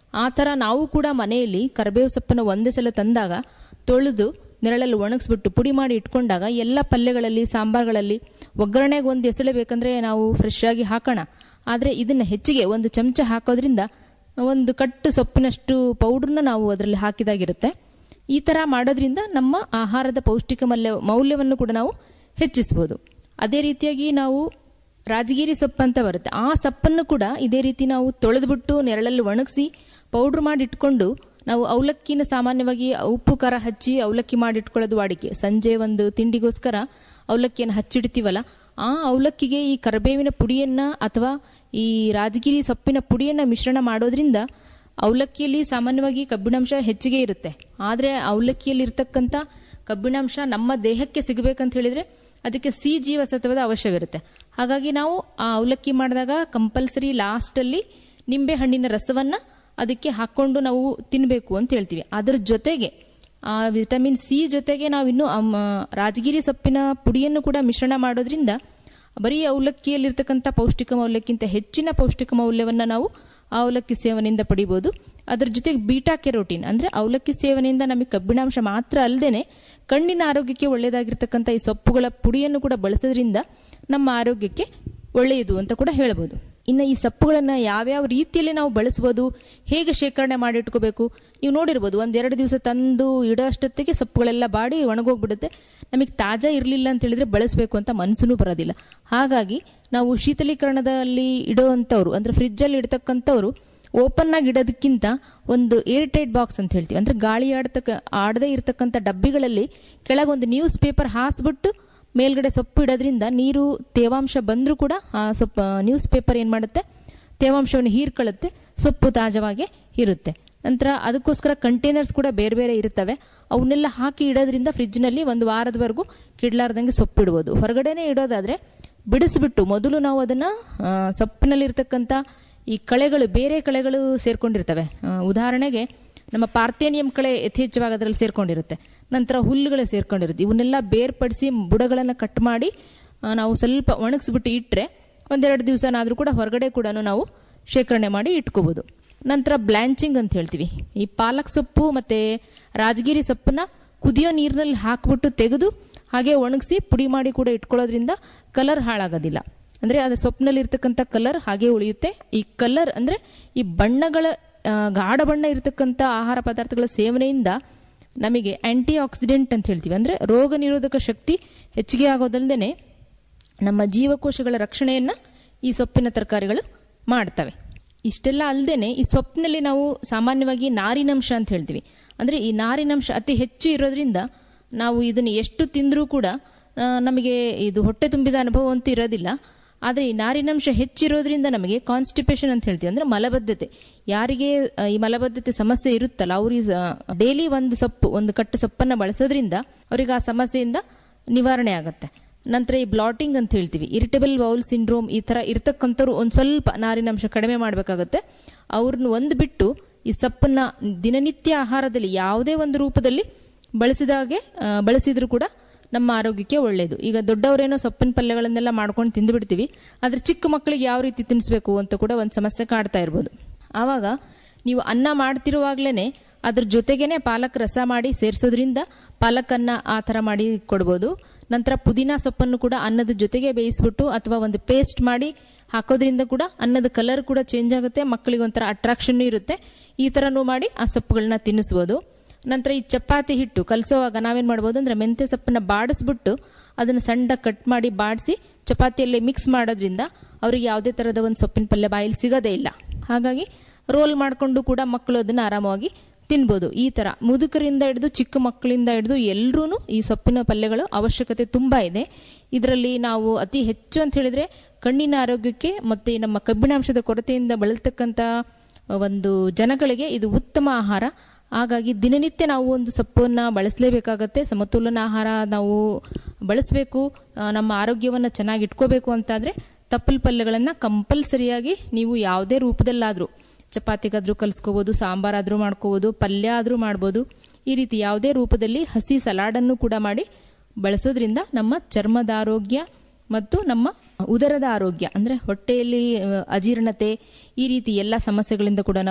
ಆ ಥರ ನಾವು ಕೂಡ ಮನೆಯಲ್ಲಿ ಕರಿಬೇವು ಸೊಪ್ಪನ್ನು ಒಂದೇ ಸಲ ತಂದಾಗ ತೊಳೆದು ನೆರಳಲ್ಲಿ ಒಣಗಿಸ್ಬಿಟ್ಟು ಪುಡಿ ಮಾಡಿ ಇಟ್ಕೊಂಡಾಗ ಎಲ್ಲ ಪಲ್ಯಗಳಲ್ಲಿ ಸಾಂಬಾರ್ಗಳಲ್ಲಿ ಒಗ್ಗರಣೆಗೆ ಒಂದು ಎಸಳೆ ಬೇಕಂದ್ರೆ ನಾವು ಫ್ರೆಶ್ ಆಗಿ ಹಾಕೋಣ ಆದರೆ ಇದನ್ನ ಹೆಚ್ಚಿಗೆ ಒಂದು ಚಮಚ ಹಾಕೋದ್ರಿಂದ ಒಂದು ಕಟ್ಟು ಸೊಪ್ಪಿನಷ್ಟು ಪೌಡ್ರನ್ನ ನಾವು ಅದರಲ್ಲಿ ಹಾಕಿದಾಗಿರುತ್ತೆ ಈ ತರ ಮಾಡೋದ್ರಿಂದ ನಮ್ಮ ಆಹಾರದ ಪೌಷ್ಟಿಕ ಮಲ್ಯ ಮೌಲ್ಯವನ್ನು ಕೂಡ ನಾವು ಹೆಚ್ಚಿಸಬಹುದು ಅದೇ ರೀತಿಯಾಗಿ ನಾವು ರಾಜಗಿರಿ ಸೊಪ್ಪು ಅಂತ ಬರುತ್ತೆ ಆ ಸೊಪ್ಪನ್ನು ಕೂಡ ಇದೇ ರೀತಿ ನಾವು ತೊಳೆದ್ಬಿಟ್ಟು ನೆರಳಲ್ಲಿ ಒಣಗಿಸಿ ಪೌಡ್ರ್ ಮಾಡಿ ಇಟ್ಕೊಂಡು ನಾವು ಅವಲಕ್ಕಿನ ಸಾಮಾನ್ಯವಾಗಿ ಉಪ್ಪು ಖಾರ ಹಚ್ಚಿ ಅವಲಕ್ಕಿ ಮಾಡಿ ಇಟ್ಕೊಳ್ಳೋದು ವಾಡಿಕೆ ಸಂಜೆ ಒಂದು ತಿಂಡಿಗೋಸ್ಕರ ಅವಲಕ್ಕಿಯನ್ನು ಹಚ್ಚಿಡ್ತೀವಲ್ಲ ಆ ಅವಲಕ್ಕಿಗೆ ಈ ಕರಿಬೇವಿನ ಪುಡಿಯನ್ನ ಅಥವಾ ಈ ರಾಜಗಿರಿ ಸೊಪ್ಪಿನ ಪುಡಿಯನ್ನ ಮಿಶ್ರಣ ಮಾಡೋದ್ರಿಂದ ಅವಲಕ್ಕಿಯಲ್ಲಿ ಸಾಮಾನ್ಯವಾಗಿ ಕಬ್ಬಿಣಾಂಶ ಹೆಚ್ಚಿಗೆ ಇರುತ್ತೆ ಆದರೆ ಅವಲಕ್ಕಿಯಲ್ಲಿ ಇರ್ತಕ್ಕಂಥ ಕಬ್ಬಿಣಾಂಶ ನಮ್ಮ ದೇಹಕ್ಕೆ ಸಿಗಬೇಕಂತ ಹೇಳಿದ್ರೆ ಅದಕ್ಕೆ ಸಿ ಜೀವಸತ್ವದ ಅವಶ್ಯವಿರುತ್ತೆ ಹಾಗಾಗಿ ನಾವು ಆ ಅವಲಕ್ಕಿ ಮಾಡಿದಾಗ ಕಂಪಲ್ಸರಿ ಲಾಸ್ಟಲ್ಲಿ ನಿಂಬೆ ಹಣ್ಣಿನ ರಸವನ್ನ ಅದಕ್ಕೆ ಹಾಕೊಂಡು ನಾವು ತಿನ್ನಬೇಕು ಅಂತ ಹೇಳ್ತೀವಿ ಅದ್ರ ಜೊತೆಗೆ ಆ ವಿಟಮಿನ್ ಸಿ ಜೊತೆಗೆ ನಾವಿನ್ನು ಅಮ್ಮ ರಾಜಗಿರಿ ಸೊಪ್ಪಿನ ಪುಡಿಯನ್ನು ಕೂಡ ಮಿಶ್ರಣ ಮಾಡೋದ್ರಿಂದ ಬರೀ ಅವಲಕ್ಕಿಯಲ್ಲಿರ್ತಕ್ಕಂಥ ಪೌಷ್ಟಿಕ ಮೌಲ್ಯಕ್ಕಿಂತ ಹೆಚ್ಚಿನ ಪೌಷ್ಟಿಕ ಮೌಲ್ಯವನ್ನ ನಾವು ಆ ಅವಲಕ್ಕಿ ಸೇವನೆಯಿಂದ ಪಡಿಬಹುದು ಅದ್ರ ಜೊತೆಗೆ ಬೀಟಾ ಕೆರೋಟಿನ್ ಅಂದ್ರೆ ಅವಲಕ್ಕಿ ಸೇವನೆಯಿಂದ ನಮಗೆ ಕಬ್ಬಿಣಾಂಶ ಮಾತ್ರ ಅಲ್ಲದೇನೆ ಕಣ್ಣಿನ ಆರೋಗ್ಯಕ್ಕೆ ಒಳ್ಳೆಯದಾಗಿರ್ತಕ್ಕಂಥ ಈ ಸೊಪ್ಪುಗಳ ಪುಡಿಯನ್ನು ಕೂಡ ಬಳಸೋದ್ರಿಂದ ನಮ್ಮ ಆರೋಗ್ಯಕ್ಕೆ ಒಳ್ಳೆಯದು ಅಂತ ಕೂಡ ಹೇಳ್ಬೋದು ಇನ್ನು ಈ ಸೊಪ್ಪುಗಳನ್ನ ಯಾವ್ಯಾವ ರೀತಿಯಲ್ಲಿ ನಾವು ಬಳಸಬಹುದು ಹೇಗೆ ಶೇಖರಣೆ ಮಾಡಿ ಇಟ್ಕೋಬೇಕು ನೀವು ನೋಡಿರ್ಬೋದು ಒಂದೆರಡು ದಿವಸ ತಂದು ಇಡೋ ಅಷ್ಟೊತ್ತಿಗೆ ಸೊಪ್ಪುಗಳೆಲ್ಲ ಬಾಡಿ ಒಣಗೋಗ್ಬಿಡುತ್ತೆ ನಮಗೆ ತಾಜಾ ಇರಲಿಲ್ಲ ಅಂತ ಹೇಳಿದ್ರೆ ಬಳಸಬೇಕು ಅಂತ ಮನಸ್ಸೂ ಬರೋದಿಲ್ಲ ಹಾಗಾಗಿ ನಾವು ಶೀತಲೀಕರಣದಲ್ಲಿ ಇಡುವಂಥವ್ರು ಅಂದ್ರೆ ಫ್ರಿಜ್ಜಲ್ಲಿ ಇಡ್ತಕ್ಕಂಥವ್ರು ಓಪನ್ ಆಗಿ ಇಡೋದಕ್ಕಿಂತ ಒಂದು ಏರ್ ಟೈಟ್ ಬಾಕ್ಸ್ ಅಂತ ಹೇಳ್ತೀವಿ ಅಂದ್ರೆ ಗಾಳಿ ಆಡ್ತಕ್ಕ ಆಡದೇ ಇರತಕ್ಕಂಥ ಡಬ್ಬಿಗಳಲ್ಲಿ ಕೆಳಗೊಂದು ನ್ಯೂಸ್ ಪೇಪರ್ ಹಾಸ್ಬಿಟ್ಟು ಮೇಲ್ಗಡೆ ಸೊಪ್ಪು ಇಡೋದ್ರಿಂದ ನೀರು ತೇವಾಂಶ ಬಂದರೂ ಕೂಡ ಆ ಸೊಪ್ಪು ನ್ಯೂಸ್ ಪೇಪರ್ ಏನ್ ಮಾಡುತ್ತೆ ತೇವಾಂಶವನ್ನು ಹೀರ್ಕೊಳ್ಳುತ್ತೆ ಸೊಪ್ಪು ತಾಜವಾಗಿ ಇರುತ್ತೆ ನಂತರ ಅದಕ್ಕೋಸ್ಕರ ಕಂಟೈನರ್ಸ್ ಕೂಡ ಬೇರೆ ಬೇರೆ ಇರ್ತವೆ ಅವನ್ನೆಲ್ಲ ಹಾಕಿ ಇಡೋದ್ರಿಂದ ಫ್ರಿಜ್ನಲ್ಲಿ ಒಂದು ವಾರದವರೆಗೂ ಕಿಡ್ಲಾರ್ದಂಗೆ ಸೊಪ್ಪು ಇಡ್ಬೋದು ಹೊರಗಡೆನೆ ಇಡೋದಾದ್ರೆ ಬಿಡಿಸ್ಬಿಟ್ಟು ಮೊದಲು ನಾವು ಅದನ್ನ ಆ, ಸೊಪ್ಪಿನಲ್ಲಿರ್ತಕ್ಕಂಥ ಈ ಕಳೆಗಳು ಬೇರೆ ಕಳೆಗಳು ಸೇರ್ಕೊಂಡಿರ್ತವೆ ಆ, ಉದಾಹರಣೆಗೆ ನಮ್ಮ ಪಾರ್ಥೇನಿಯಂ ಕಳೆ ಯಥೇಚ್ಛವಾಗಿ ಅದರಲ್ಲಿ ಸೇರ್ಕೊಂಡಿರುತ್ತೆ ನಂತರ ಹುಲ್ಲುಗಳು ಸೇರ್ಕೊಂಡಿರುತ್ತೆ ಇವನ್ನೆಲ್ಲ ಬೇರ್ಪಡಿಸಿ ಬುಡಗಳನ್ನು ಕಟ್ ಮಾಡಿ ಆ, ನಾವು ಸ್ವಲ್ಪ ಒಣಗಿಸ್ಬಿಟ್ಟು ಇಟ್ಟರೆ ಒಂದೆರಡು ದಿವಸನಾದರೂ ಕೂಡ ಹೊರಗಡೆ ಕೂಡ ನಾವು ಶೇಖರಣೆ ಮಾಡಿ ಇಟ್ಕೋಬಹುದು ನಂತರ ಬ್ಲ್ಯಾಂಚಿಂಗ್ ಅಂತ ಹೇಳ್ತೀವಿ ಈ ಪಾಲಕ್ ಸೊಪ್ಪು ಮತ್ತೆ ರಾಜಗಿರಿ ಸೊಪ್ಪನ್ನ ಕುದಿಯೋ ನೀರಿನಲ್ಲಿ ಹಾಕ್ಬಿಟ್ಟು ತೆಗೆದು ಹಾಗೆ ಒಣಗಿಸಿ ಪುಡಿ ಮಾಡಿ ಕೂಡ ಇಟ್ಕೊಳ್ಳೋದ್ರಿಂದ ಕಲರ್ ಹಾಳಾಗೋದಿಲ್ಲ ಅಂದ್ರೆ ಅದು ಸೊಪ್ಪಿನಲ್ಲಿ ಇರ್ತಕ್ಕಂಥ ಕಲರ್ ಹಾಗೆ ಉಳಿಯುತ್ತೆ ಈ ಕಲರ್ ಅಂದ್ರೆ ಈ ಬಣ್ಣಗಳ ಆ, ಗಾಢ ಬಣ್ಣ ಇರತಕ್ಕಂಥ ಆಹಾರ ಪದಾರ್ಥಗಳ ಸೇವನೆಯಿಂದ ನಮಗೆ ಆಂಟಿ ಆಕ್ಸಿಡೆಂಟ್ ಅಂತ ಹೇಳ್ತೀವಿ ಅಂದ್ರೆ ರೋಗ ನಿರೋಧಕ ಶಕ್ತಿ ಹೆಚ್ಚಿಗೆ ಆಗೋದಲ್ಲದೆ ನಮ್ಮ ಜೀವಕೋಶಗಳ ರಕ್ಷಣೆಯನ್ನ ಈ ಸೊಪ್ಪಿನ ತರಕಾರಿಗಳು ಮಾಡ್ತವೆ ಇಷ್ಟೆಲ್ಲ ಅಲ್ಲದೆ ಈ ಸೊಪ್ಪಿನಲ್ಲಿ ನಾವು ಸಾಮಾನ್ಯವಾಗಿ ನಾರಿನಂಶ ಅಂತ ಹೇಳ್ತೀವಿ ಅಂದ್ರೆ ಈ ನಾರಿನಂಶ ಅತಿ ಹೆಚ್ಚು ಇರೋದ್ರಿಂದ ನಾವು ಇದನ್ನು ಎಷ್ಟು ತಿಂದರೂ ಕೂಡ ಆ, ನಮಗೆ ಇದು ಹೊಟ್ಟೆ ತುಂಬಿದ ಅನುಭವ ಅಂತೂ ಇರೋದಿಲ್ಲ ಆದರೆ ಈ ನಾರಿನಂಶ ಹೆಚ್ಚಿರೋದ್ರಿಂದ ನಮಗೆ ಕಾನ್ಸ್ಟಿಪೇಷನ್ ಅಂತ ಹೇಳ್ತೀವಿ ಅಂದ್ರೆ ಮಲಬದ್ಧತೆ ಯಾರಿಗೆ ಆ, ಈ ಮಲಬದ್ಧತೆ ಸಮಸ್ಯೆ ಇರುತ್ತಲ್ಲ ಅವ್ರಿಗೆ ಡೈಲಿ ಒಂದು ಸೊಪ್ಪು ಒಂದು ಕಟ್ಟು ಸೊಪ್ಪನ್ನ ಬಳಸೋದ್ರಿಂದ ಅವರಿಗೆ ಆ ಸಮಸ್ಯೆಯಿಂದ ನಿವಾರಣೆ ಆಗುತ್ತೆ ನಂತರ ಈ ಬ್ಲಾಟಿಂಗ್ ಅಂತ ಹೇಳ್ತೀವಿ ಇರಿಟೇಬಲ್ ಬೌಲ್ ಸಿಂಡ್ರೋಮ್ ಈ ತರ ಇರ್ತಕ್ಕಂಥವ್ರು ಒಂದ್ ಸ್ವಲ್ಪ ನಾರಿನಂಶ ಕಡಿಮೆ ಮಾಡಬೇಕಾಗುತ್ತೆ ಅವ್ರನ್ನ ಒಂದು ಬಿಟ್ಟು ಈ ಸೊಪ್ಪನ್ನ ದಿನನಿತ್ಯ ಆಹಾರದಲ್ಲಿ ಯಾವುದೇ ಒಂದು ರೂಪದಲ್ಲಿ ಬಳಸಿದಾಗೆ ಆ, ಬಳಸಿದ್ರು ಕೂಡ ನಮ್ಮ ಆರೋಗ್ಯಕ್ಕೆ ಒಳ್ಳೆಯದು ಈಗ ದೊಡ್ಡವರೇನೋ ಸೊಪ್ಪಿನ ಪಲ್ಯಗಳನ್ನೆಲ್ಲ ಮಾಡ್ಕೊಂಡು ತಿಂದುಬಿಡ್ತೀವಿ ಆದ್ರೆ ಚಿಕ್ಕ ಮಕ್ಕಳಿಗೆ ಯಾವ ರೀತಿ ತಿನ್ನಿಸ್ಬೇಕು ಅಂತ ಕೂಡ ಒಂದು ಸಮಸ್ಯೆ ಕಾಡ್ತಾ ಇರ್ಬೋದು ಆವಾಗ ನೀವು ಅನ್ನ ಮಾಡ್ತಿರುವಾಗ್ಲೇನೆ ಅದ್ರ ಜೊತೆಗೇನೆ ಪಾಲಕ್ ರಸ ಮಾಡಿ ಸೇರಿಸೋದ್ರಿಂದ ಪಾಲಕನ್ನ ಆ ಥರ ಮಾಡಿ ಕೊಡ್ಬೋದು ನಂತರ ಪುದೀನ ಸೊಪ್ಪನ್ನು ಕೂಡ ಅನ್ನದ ಜೊತೆಗೆ ಬೇಯಿಸ್ಬಿಟ್ಟು ಅಥವಾ ಒಂದು ಪೇಸ್ಟ್ ಮಾಡಿ ಹಾಕೋದ್ರಿಂದ ಕೂಡ ಅನ್ನದ ಕಲರ್ ಕೂಡ ಚೇಂಜ್ ಆಗುತ್ತೆ ಮಕ್ಕಳಿಗೆ ಒಂಥರ ಅಟ್ರಾಕ್ಷನ್ ಇರುತ್ತೆ ಈ ತರನೂ ಮಾಡಿ ಆ ಸೊಪ್ಪುಗಳನ್ನ ತಿನ್ನಿಸ್ಬೋದು ನಂತರ ಈ ಚಪಾತಿ ಹಿಟ್ಟು ಕಲಸೋವಾಗ ನಾವೇನ್ ಮಾಡ್ಬೋದು ಅಂದ್ರೆ ಮೆಂತ್ಯ ಸೊಪ್ಪನ್ನ ಬಾಡಿಸ್ಬಿಟ್ಟು ಅದನ್ನ ಸಣ್ಣದಾಗಿ ಕಟ್ ಮಾಡಿ ಬಾಡಿಸಿ ಚಪಾತಿಯಲ್ಲಿ ಮಿಕ್ಸ್ ಮಾಡೋದ್ರಿಂದ ಅವ್ರಿಗೆ ಯಾವುದೇ ತರಹದ ಒಂದು ಸೊಪ್ಪಿನ ಪಲ್ಯ ಬಾಯಲ್ಲಿ ಸಿಗೋದೇ ಇಲ್ಲ ಹಾಗಾಗಿ ರೋಲ್ ಮಾಡಿಕೊಂಡು ಕೂಡ ಮಕ್ಕಳು ಅದನ್ನ ಆರಾಮವಾಗಿ ತಿನ್ಬೋದು ಈ ತರ ಮುದುಕರಿಂದ ಹಿಡಿದು ಚಿಕ್ಕ ಮಕ್ಕಳಿಂದ ಹಿಡಿದು ಎಲ್ರೂ ಈ ಸೊಪ್ಪಿನ ಪಲ್ಯಗಳು ಅವಶ್ಯಕತೆ ತುಂಬಾ ಇದೆ ಇದರಲ್ಲಿ ನಾವು ಅತಿ ಹೆಚ್ಚು ಅಂತ ಹೇಳಿದ್ರೆ ಕಣ್ಣಿನ ಆರೋಗ್ಯಕ್ಕೆ ಮತ್ತೆ ನಮ್ಮ ಕಬ್ಬಿಣಾಂಶದ ಕೊರತೆಯಿಂದ ಬಳಲ್ತಕ್ಕಂತ ಒಂದು ಜನಗಳಿಗೆ ಇದು ಉತ್ತಮ ಆಹಾರ ಹಾಗಾಗಿ ದಿನನಿತ್ಯ ನಾವು ಒಂದು ಸೊಪ್ಪನ್ನ ಬಳಸಲೇಬೇಕಾಗತ್ತೆ ಸಮತೋಲನ ಆಹಾರ ನಾವು ಬಳಸಬೇಕು ನಮ್ಮ ಆರೋಗ್ಯವನ್ನ ಚೆನ್ನಾಗಿ ಇಟ್ಕೋಬೇಕು ಅಂತಾದ್ರೆ ತಪ್ಪಲ್ ಪಲ್ಯಗಳನ್ನ ಕಂಪಲ್ಸರಿಯಾಗಿ ನೀವು ಯಾವುದೇ ರೂಪದಲ್ಲಾದ್ರೂ ಚಪಾತಿಗಾದ್ರೂ ಕಲಿಸ್ಕೋಬಹುದು ಸಾಂಬಾರಾದ್ರೂ ಮಾಡ್ಕೋಬಹುದು ಪಲ್ಯ ಆದ್ರೂ ಮಾಡ್ಬೋದು ಈ ರೀತಿ ಯಾವುದೇ ರೂಪದಲ್ಲಿ ಹಸಿ ಸಲಾಡನ್ನು ಕೂಡ ಮಾಡಿ ಬಳಸೋದ್ರಿಂದ ನಮ್ಮ ಚರ್ಮದ ಆರೋಗ್ಯ ಮತ್ತು ನಮ್ಮ ಉದರದ ಆರೋಗ್ಯ ಅಂದ್ರೆ ಹೊಟ್ಟೆಯಲ್ಲಿ ಆ, ಅಜೀರ್ಣತೆ ಈ ರೀತಿ ಎಲ್ಲ ಸಮಸ್ಯೆಗಳಿಂದ ಕೂಡ ನಾವು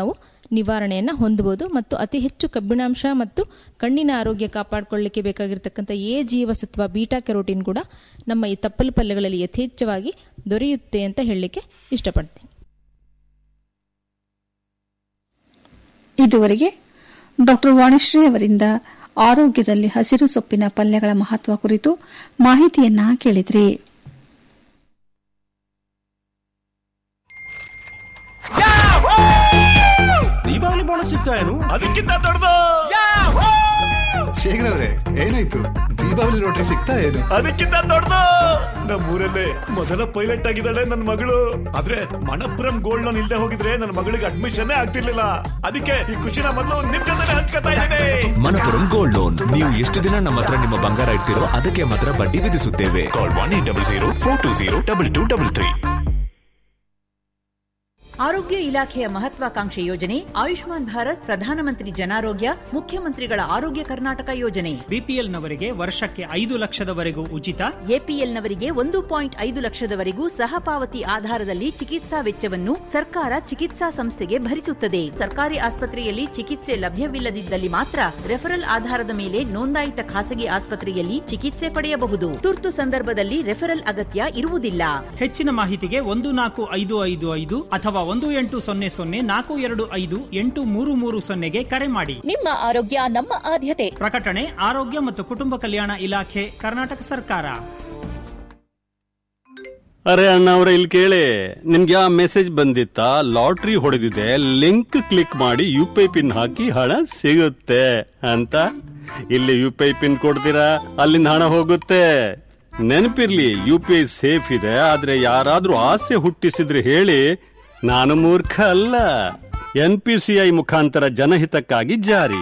ನಿವಾರಣೆಯನ್ನ ಹೊಂದಬಹುದು ಮತ್ತು ಅತಿ ಹೆಚ್ಚು ಕಬ್ಬಿಣಾಂಶ ಮತ್ತು ಕಣ್ಣಿನ ಆರೋಗ್ಯ ಕಾಪಾಡಿಕೊಳ್ಳಿಕ್ಕೆ ಬೇಕಾಗಿರ್ತಕ್ಕಂಥ ಎ ಜೀವಸತ್ವ ಬೀಟಾ ಕೆರೋಟಿನ್ ಕೂಡ ನಮ್ಮ ಈ ತಪ್ಪಲು ಪಲ್ಯಗಳಲ್ಲಿ ಯಥೇಚ್ಛವಾಗಿ ದೊರೆಯುತ್ತೆ ಅಂತ ಹೇಳಲಿಕ್ಕೆ ಇಷ್ಟಪಡ್ತೀನಿ ಇದುವರೆಗೆ ಡಾಕ್ಟರ್ ವಾಣಿಶ್ರೀ ಅವರಿಂದ ಆರೋಗ್ಯದಲ್ಲಿ ಹಸಿರು ಸೊಪ್ಪಿನ ಪಲ್ಯಗಳ ಮಹತ್ವ ಕುರಿತು ಮಾಹಿತಿಯನ್ನ ಕೇಳಿದ್ರಿ ದೀಪಾವಳಿ ಬೋನಸ್ ಸಿಗ್ತಾ ಏನು ಅದಕ್ಕಿಂತ ದೊಡ್ಡದು ಶೇಖರ್ ಅವರೇ ಏನಾಯ್ತು ದೀಪಾವಳಿ ಲಾಟ್ರಿ ಸಿಗ್ತಾ ಏನು ಅದಕ್ಕಿಂತ ದೊಡ್ಡದು ನಮ್ಮೂರಲ್ಲೇ ಮೊದಲ ಪೈಲಟ್ ಆಗಿದ್ದಾಳೆ ನನ್ನ ಮಗಳು ಆದ್ರೆ ಮಣಪುರಂ ಗೋಲ್ಡ್ ಲೋನ್ ಇಲ್ದೆ ಹೋಗಿದ್ರೆ ನನ್ನ ಮಗಳಿಗೆ ಅಡ್ಮಿಷನ್ ಆಗ್ತಿರ್ಲಿಲ್ಲ ಅದಕ್ಕೆ ಈ ಖುಷಿನ ಮೊದಲು ನಿಮ್ ಜೊತೆ ಹಂಚ್ಕೊತಾ ಇದ್ದೇನೆ ಮನಪುರಂ ಗೋಲ್ಡ್ ಲೋನ್ ನೀವು ಎಷ್ಟು ದಿನ ನಮ್ಮ ಹತ್ರ ನಿಮ್ಮ ಬಂಗಾರ ಇಡ್ತಿರೋ ಅದಕ್ಕೆ ಮಾತ್ರ ಬಡ್ಡಿ ವಿಧಿಸುತ್ತೇವೆ call one eight double zero four two zero double two double three ಆರೋಗ್ಯ ಇಲಾಖೆಯ ಮಹತ್ವಾಕಾಂಕ್ಷೆ ಯೋಜನೆ ಆಯುಷ್ಮಾನ್ ಭಾರತ್ ಪ್ರಧಾನಮಂತ್ರಿ ಜನಾರೋಗ್ಯ ಮುಖ್ಯಮಂತ್ರಿಗಳ ಆರೋಗ್ಯ ಕರ್ನಾಟಕ ಯೋಜನೆ ಬಿಪಿಎಲ್ನವರಿಗೆ ವರ್ಷಕ್ಕೆ ಐದು ಲಕ್ಷದವರೆಗೂ ಉಚಿತ ಎಪಿಎಲ್ನವರಿಗೆ ಒಂದು ಪಾಯಿಂಟ್ ಐದು ಲಕ್ಷದವರೆಗೂ ಸಹಪಾವತಿ ಆಧಾರದಲ್ಲಿ ಚಿಕಿತ್ಸಾ ವೆಚ್ಚವನ್ನು ಸರ್ಕಾರ ಚಿಕಿತ್ಸಾ ಸಂಸ್ಥೆಗೆ ಭರಿಸುತ್ತದೆ ಸರ್ಕಾರಿ ಆಸ್ಪತ್ರೆಯಲ್ಲಿ ಚಿಕಿತ್ಸೆ ಲಭ್ಯವಿಲ್ಲದಿದ್ದಲ್ಲಿ ಮಾತ್ರ ರೆಫರಲ್ ಆಧಾರದ ಮೇಲೆ ನೋಂದಾಯಿತ ಖಾಸಗಿ ಆಸ್ಪತ್ರೆಯಲ್ಲಿ ಚಿಕಿತ್ಸೆ ಪಡೆಯಬಹುದು ತುರ್ತು ಸಂದರ್ಭದಲ್ಲಿ ರೆಫರಲ್ ಅಗತ್ಯ ಇರುವುದಿಲ್ಲ ಹೆಚ್ಚಿನ ಮಾಹಿತಿಗೆ ಒಂದು ನಾಲ್ಕು ಐದು ಐದು ಐದು ಅಥವಾ ಒಂದು ಎಂಟು ಸೊನ್ನೆ ಸೊನ್ನೆ ನಾಲ್ಕು ಎರಡು ಐದು ಎಂಟು ಮೂರು ಮೂರು ಸೊನ್ನೆಗೆ ಕರೆ ಮಾಡಿ ನಿಮ್ಮ ಆರೋಗ್ಯ ನಮ್ಮ ಆದ್ಯತೆ ಪ್ರಕಟಣೆ ಆರೋಗ್ಯ ಮತ್ತು ಕುಟುಂಬ ಕಲ್ಯಾಣ ಇಲಾಖೆ ಕರ್ನಾಟಕ ಸರ್ಕಾರ ಅರೆ ಅಣ್ಣ ಅವ್ರೆ ಇಲ್ಲಿ ಕೇಳಿ ನಿಮ್ಗೆ ಆ ಮೆಸೇಜ್ ಬಂದಿತ್ತಾ ಲಾಟ್ರಿ ಹೊಡೆದಿದೆ ಲಿಂಕ್ ಕ್ಲಿಕ್ ಮಾಡಿ ಯು ಪಿ ಐ ಪಿನ್ ಹಾಕಿ ಹಣ ಸಿಗುತ್ತೆ ಅಂತ ಇಲ್ಲಿ ಯು ಪಿ ಐ ಪಿನ್ ಕೊಡ್ತೀರಾ ಅಲ್ಲಿಂದ ಹಣ ಹೋಗುತ್ತೆ ನೆನಪಿರ್ಲಿ ಯು ಪಿ ಐ ಸೇಫ್ ಇದೆ ಆದ್ರೆ ಯಾರಾದ್ರೂ ಆಸೆ ಹುಟ್ಟಿಸಿದ್ರೆ ಹೇಳಿ ನಾನು ಮೂರ್ಖ ಅಲ್ಲ ಎನ್ ಪಿ ಸಿ ಐ ಮುಖಾಂತರ ಜನಹಿತಕ್ಕಾಗಿ ಜಾರಿ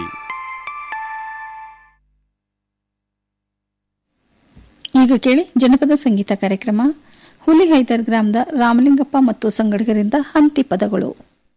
ಈಗ ಕೇಳಿ ಜನಪದ ಸಂಗೀತ ಕಾರ್ಯಕ್ರಮ ಹುಲಿಹೈದರ್ ಗ್ರಾಮದ ರಾಮಲಿಂಗಪ್ಪ ಮತ್ತು ಸಂಗಡಿಗರಿಂದ ಹಂತಿ ಪದಗಳು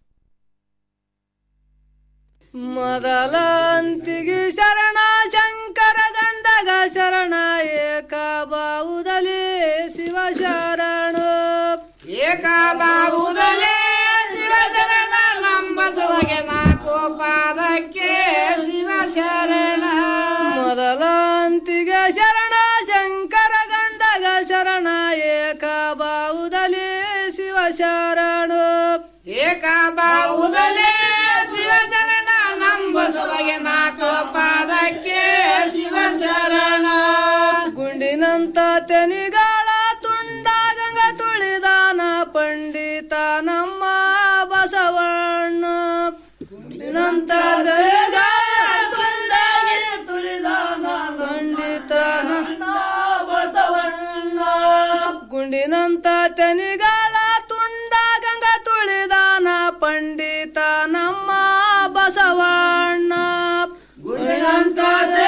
ಮೊದಲಂತಿಗೆ ಶರಣ ಶಂಕರ ಗಂಧಗ ಶರಣ ಏಕ ಬಾವುದಲಿ ಶಿವ ಶರಣ ಏಕ ಬಾವುದಲಿ ಶಿವ ಶರಣ ನಂಬಸುವಗೆ ನಾಲ್ಕು ಪಾದಕ್ಕೆ ಶಿವ ಶರಣ ಮೊದಲಂತಿಗೆ ಶರಣ ಶಂಕರ ಗಂಧಗ ಶರಣ ಏಕ ಬಾವುದಲಿ ಶಿವ ಶರಣ ಏಕ ಬಾವುದಲಿ ಶಿವ ಶರಣ ನಂಬಸುವಗೆ ನಾಲ್ಕು ಪಾದಕ್ಕೆ ಶಿವ ಶರಣ ಗುಂಡಿನಂತ ತೆನಿಗಾಳ ತುಂಡ ಗಂಗ ತುಳಿದಾನ ಪಂಡಿತ ನಮ್ಮ ಬಸವಣ್ಣ ಗುಂಡಿನಂತ ತೆನಿಗಾಳ ತುಂಡ ತುಳಿದಾನ ಪಂಡಿತ ನಮ್ಮ ಬಸವಣ್ಣ ಗುಂಡಿನಂತ ತೆನಿಗಾಳ ತುಂಡ ಗಂಗ ತುಳಿದಾನ ಪಂಡಿತ ನಮ್ಮ ಬಸವಣ್ಣ ಗುರುನಂತ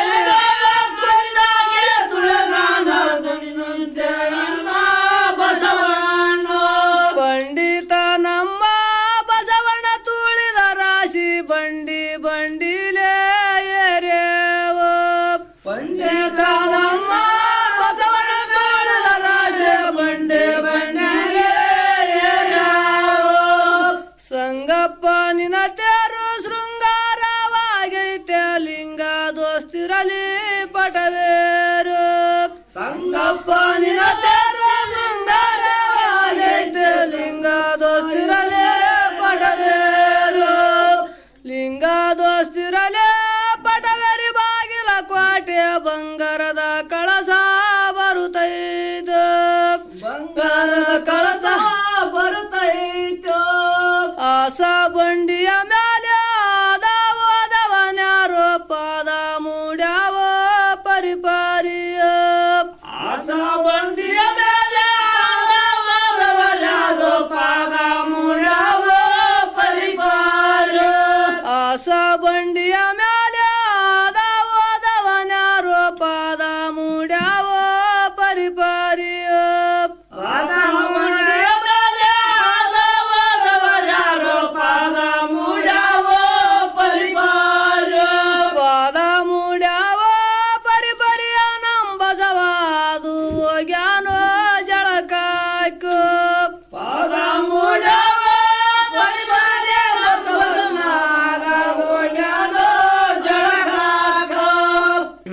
ಪಂಡಿತ ನಮ್ಮ ಬಸವಣ್ಣ ತುಳಿದ ರಾಶಿ ಬಂಡಿ ಬಂಡಿಲೇ ಏರೇವ ಪಂಡಿತ ನಮ್ಮ ಬಸವಣ್ಣ ತುಳಿದ ರಾಶಿ ಬಂಡಿ ಬಂಡಿಲೇ ಏರೇವ ಸಂಗಪ್ಪ ನಿನ ತೇರು ಶೃಂಗಾರವಾಗೈತೆ ಲಿಂಗ ದೋಸ್ತಿರಲಿ ಪಟವೇರು ಸಂಗಪ್ಪ ನಿನ ತೇರು ಶೃಂಗಾರವಾಗೈತೆ ಲಿಂಗ ದೋಸ್ತಿರಲಿ ಪಟವೇರು ಲಿಂಗ ದೋಸ್ತಿರಲಿ ಪಟವೇರಿ ಬಾಗಿಲ ಕ್ವಾಟೆ ಬಂಗಾರದ ಕಳಸ ಬರುತ್ತೈತ ಬಂಗಾರದ ಕಳಸ ಬರುತ್ತೈತ ಆಸ ಬಂಡಿಯ ಮ್ಯಾಲೆ ಆದವದವನ್ಯಾರೋ ಪಾದ ಮೂಡ್ಯಾವ ಪರಿಪಾರಿಯ ಆಸ ಬಂಡಿಯ ಮೇಲೆ ಆದವದವನ್ಯಾರೋ ಪಾದ ಮೂಡ್ಯಾವ ಪರಿಪಾರ ಆಸ ಬಂಡಿಯ ಮ್ಯಾಲೆ ಆದವದವನ್ಯಾರೋ ಪಾದ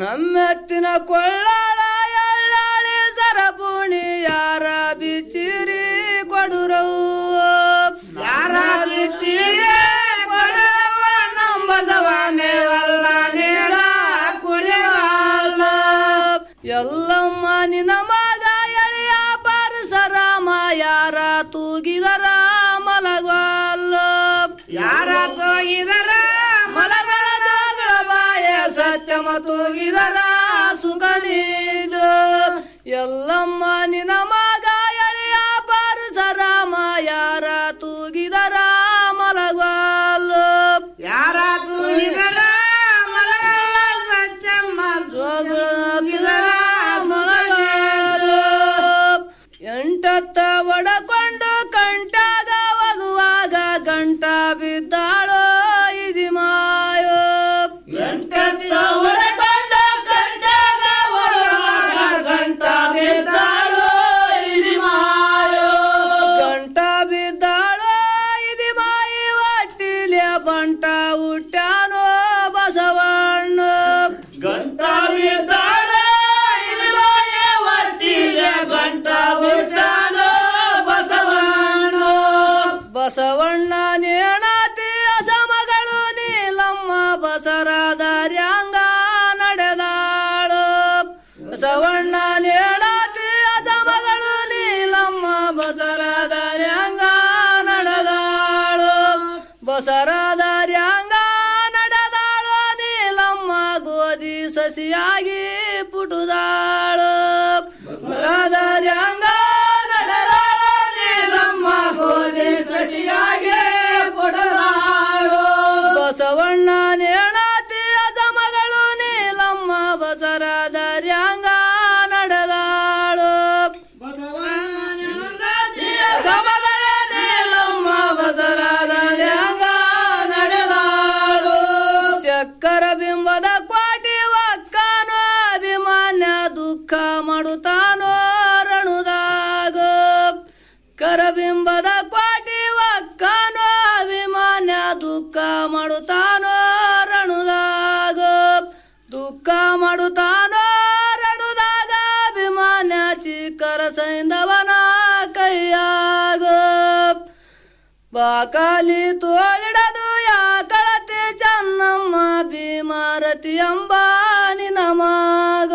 ನಮ್ಮೆತ್ತಿನ ಕೊಳ್ಳಾಳ ಎಳ್ಳಾಳಿ ಸರಪುಣಿ ಯಾರ ಬಿಚ್ಚಿರಿ ಕೊಡುರವು ಯಾರ ಬಿಚ್ಚಿರಿ ಕೊಡುರವ ನಂಬಸವ ಮೇವಲ್ಲ ನೀರ ಕುಡಿಯಲ್ಲ ಎಲ್ಲಮ್ಮ ನಿನ್ನ ಮಗ ಎಳೆಯ ಪರಸರಾಮ ಯಾರ ತೂಗಿದರ ಮಲಗಲ್ಲ ಯಾರ ತೂಗಿದರ ಮಲಗಳ ಜೋಗಳ ಬಾಯ ಸತ್ಯಮ ತೂಗಿದರ ಸುಖನೀದು ಎಲ್ಲಮ್ಮ ನಿನ್ನ ಮಗ ಎಳೆಯ ಪರಸರಾಮ ಯಾರ ತೂಗಿದರ ಮಲಗಲ್ಲ ಯಾರ ತೂಗಿದರ ಮಲಗಲ್ಲ ಸತ್ಯಮ್ಮ ಜೋಗಳ ಮಲಗಲ್ಲ ಎಂಟತ್ತ ಒಡಕೊಂಡು ಕಂಟಾಗ ಒಗುವಾಗ ಗಂಟ ಬಿದ್ದಾಳೋ ಇದಿ ಮಾಯೋ ಎಂಟತ್ತ ಒಡಕೊಂಡು ಕಂಟಾಗ ಒಗುವಾಗ ಗಂಟ ಬಿದ್ದಾಳೋ ಇದಿ ಮಾಯೋ ಗಂಟ ಬಿದ್ದಾಳೋ ಇದಿ ಮಾಯಿ ಒಟ್ಟಿಲೆ ಬಂಟ ಹುಟ್ಟ್ಯಾನೋ ಬಸವಣ್ಣ ಗಂಟ ಬಿದ್ದಾಳೋ ಇದಿ ಮಾಯಿ ಒಟ್ಟಿಲೆ ಗಂಟ ಹುಟ್ಟ್ಯಾನೋ ಬಸವಣ್ಣ ಬಸವಣ್ಣ ನೇಣತಿ ಅಸಮಗಳು ನೀಲಮ್ಮ ಬಸರಾದಾರ್ಯಾಂಗ ನಡೆದಾಳು ಬಸವಣ್ಣ ನೇಣತಿ ಅಸಮಗಳು ನೀಲಮ್ಮ ಬಸರಾದಾರ್ಯಾಂಗ ನಡೆದಾಳು ಬಸರಾದಾರ್ಯಾಂಗ ನಡೆದಾಳು ನೀಲಮ್ಮ ಗೋಧಿ ಸಸಿಯಾಗಿ ಪುಟುದಾಳು ಬಸರಾದಾರ್ಯಾಂಗ ನಡೆದಾಳು ನೀಲಮ್ಮ ಗೋಧಿ ಸಸಿಯಾಗಿ ಪುಟುದಾಳು ಬಸವಣ್ಣ ನೇಣತಿ ಅಸಮಗಳು ನೀಲಮ್ಮ ಬಸರಾದಾರ್ಯಾಂಗ ನಡೆದಾಳು ಅಸಮಗಳ ನೀಲಮ್ಮ ಬಸರಾದಾರ್ಯಾಂಗ ನಡೆದಾಳು ಚಕ್ಕರ ಬಿಂಬದ ಕ್ವಾಟಿ ಒಕ್ಕನೋ ಅಭಿಮಾನ್ಯ ದುಃಖ ಮಾಡುತ್ತಾನೋ ರಣುದಾಗ ಕರಬಿಂಬದ ಕ್ವಾಟಿ ಒಕ್ಕನೋ ಅಭಿಮಾನ್ಯ ದುಃಖ ಮಾಡುತ್ತಾನೋ ರಣುದಾಗ ದುಃಖ ಮಾಡುತ್ತಾನೋ ರಣುದಾಗ ಅಭಿಮಾನ್ಯ ಚಿಕ್ಕರ ಸೈಂದವನ ಕೈಯಾಗ ಬಾಕಾಲಿ ತೋಳಿಡದು ಯಾಕಳತಿ ಚನ್ನಮ್ಮ ಭೀಮಾರತಿ ಅಂಬಾನಿ ನಮಗ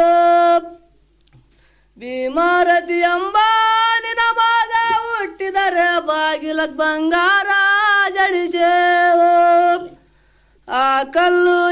ಭೀಮಾರತಿ ಅಂಬಾನಿ ನಮಗ ಹುಟ್ಟಿದರೆ ಬಾಗಿಲಕ್ ಬಂಗಾರ ಜಡಿಸೇವು ಆ ಕಲ್ಲು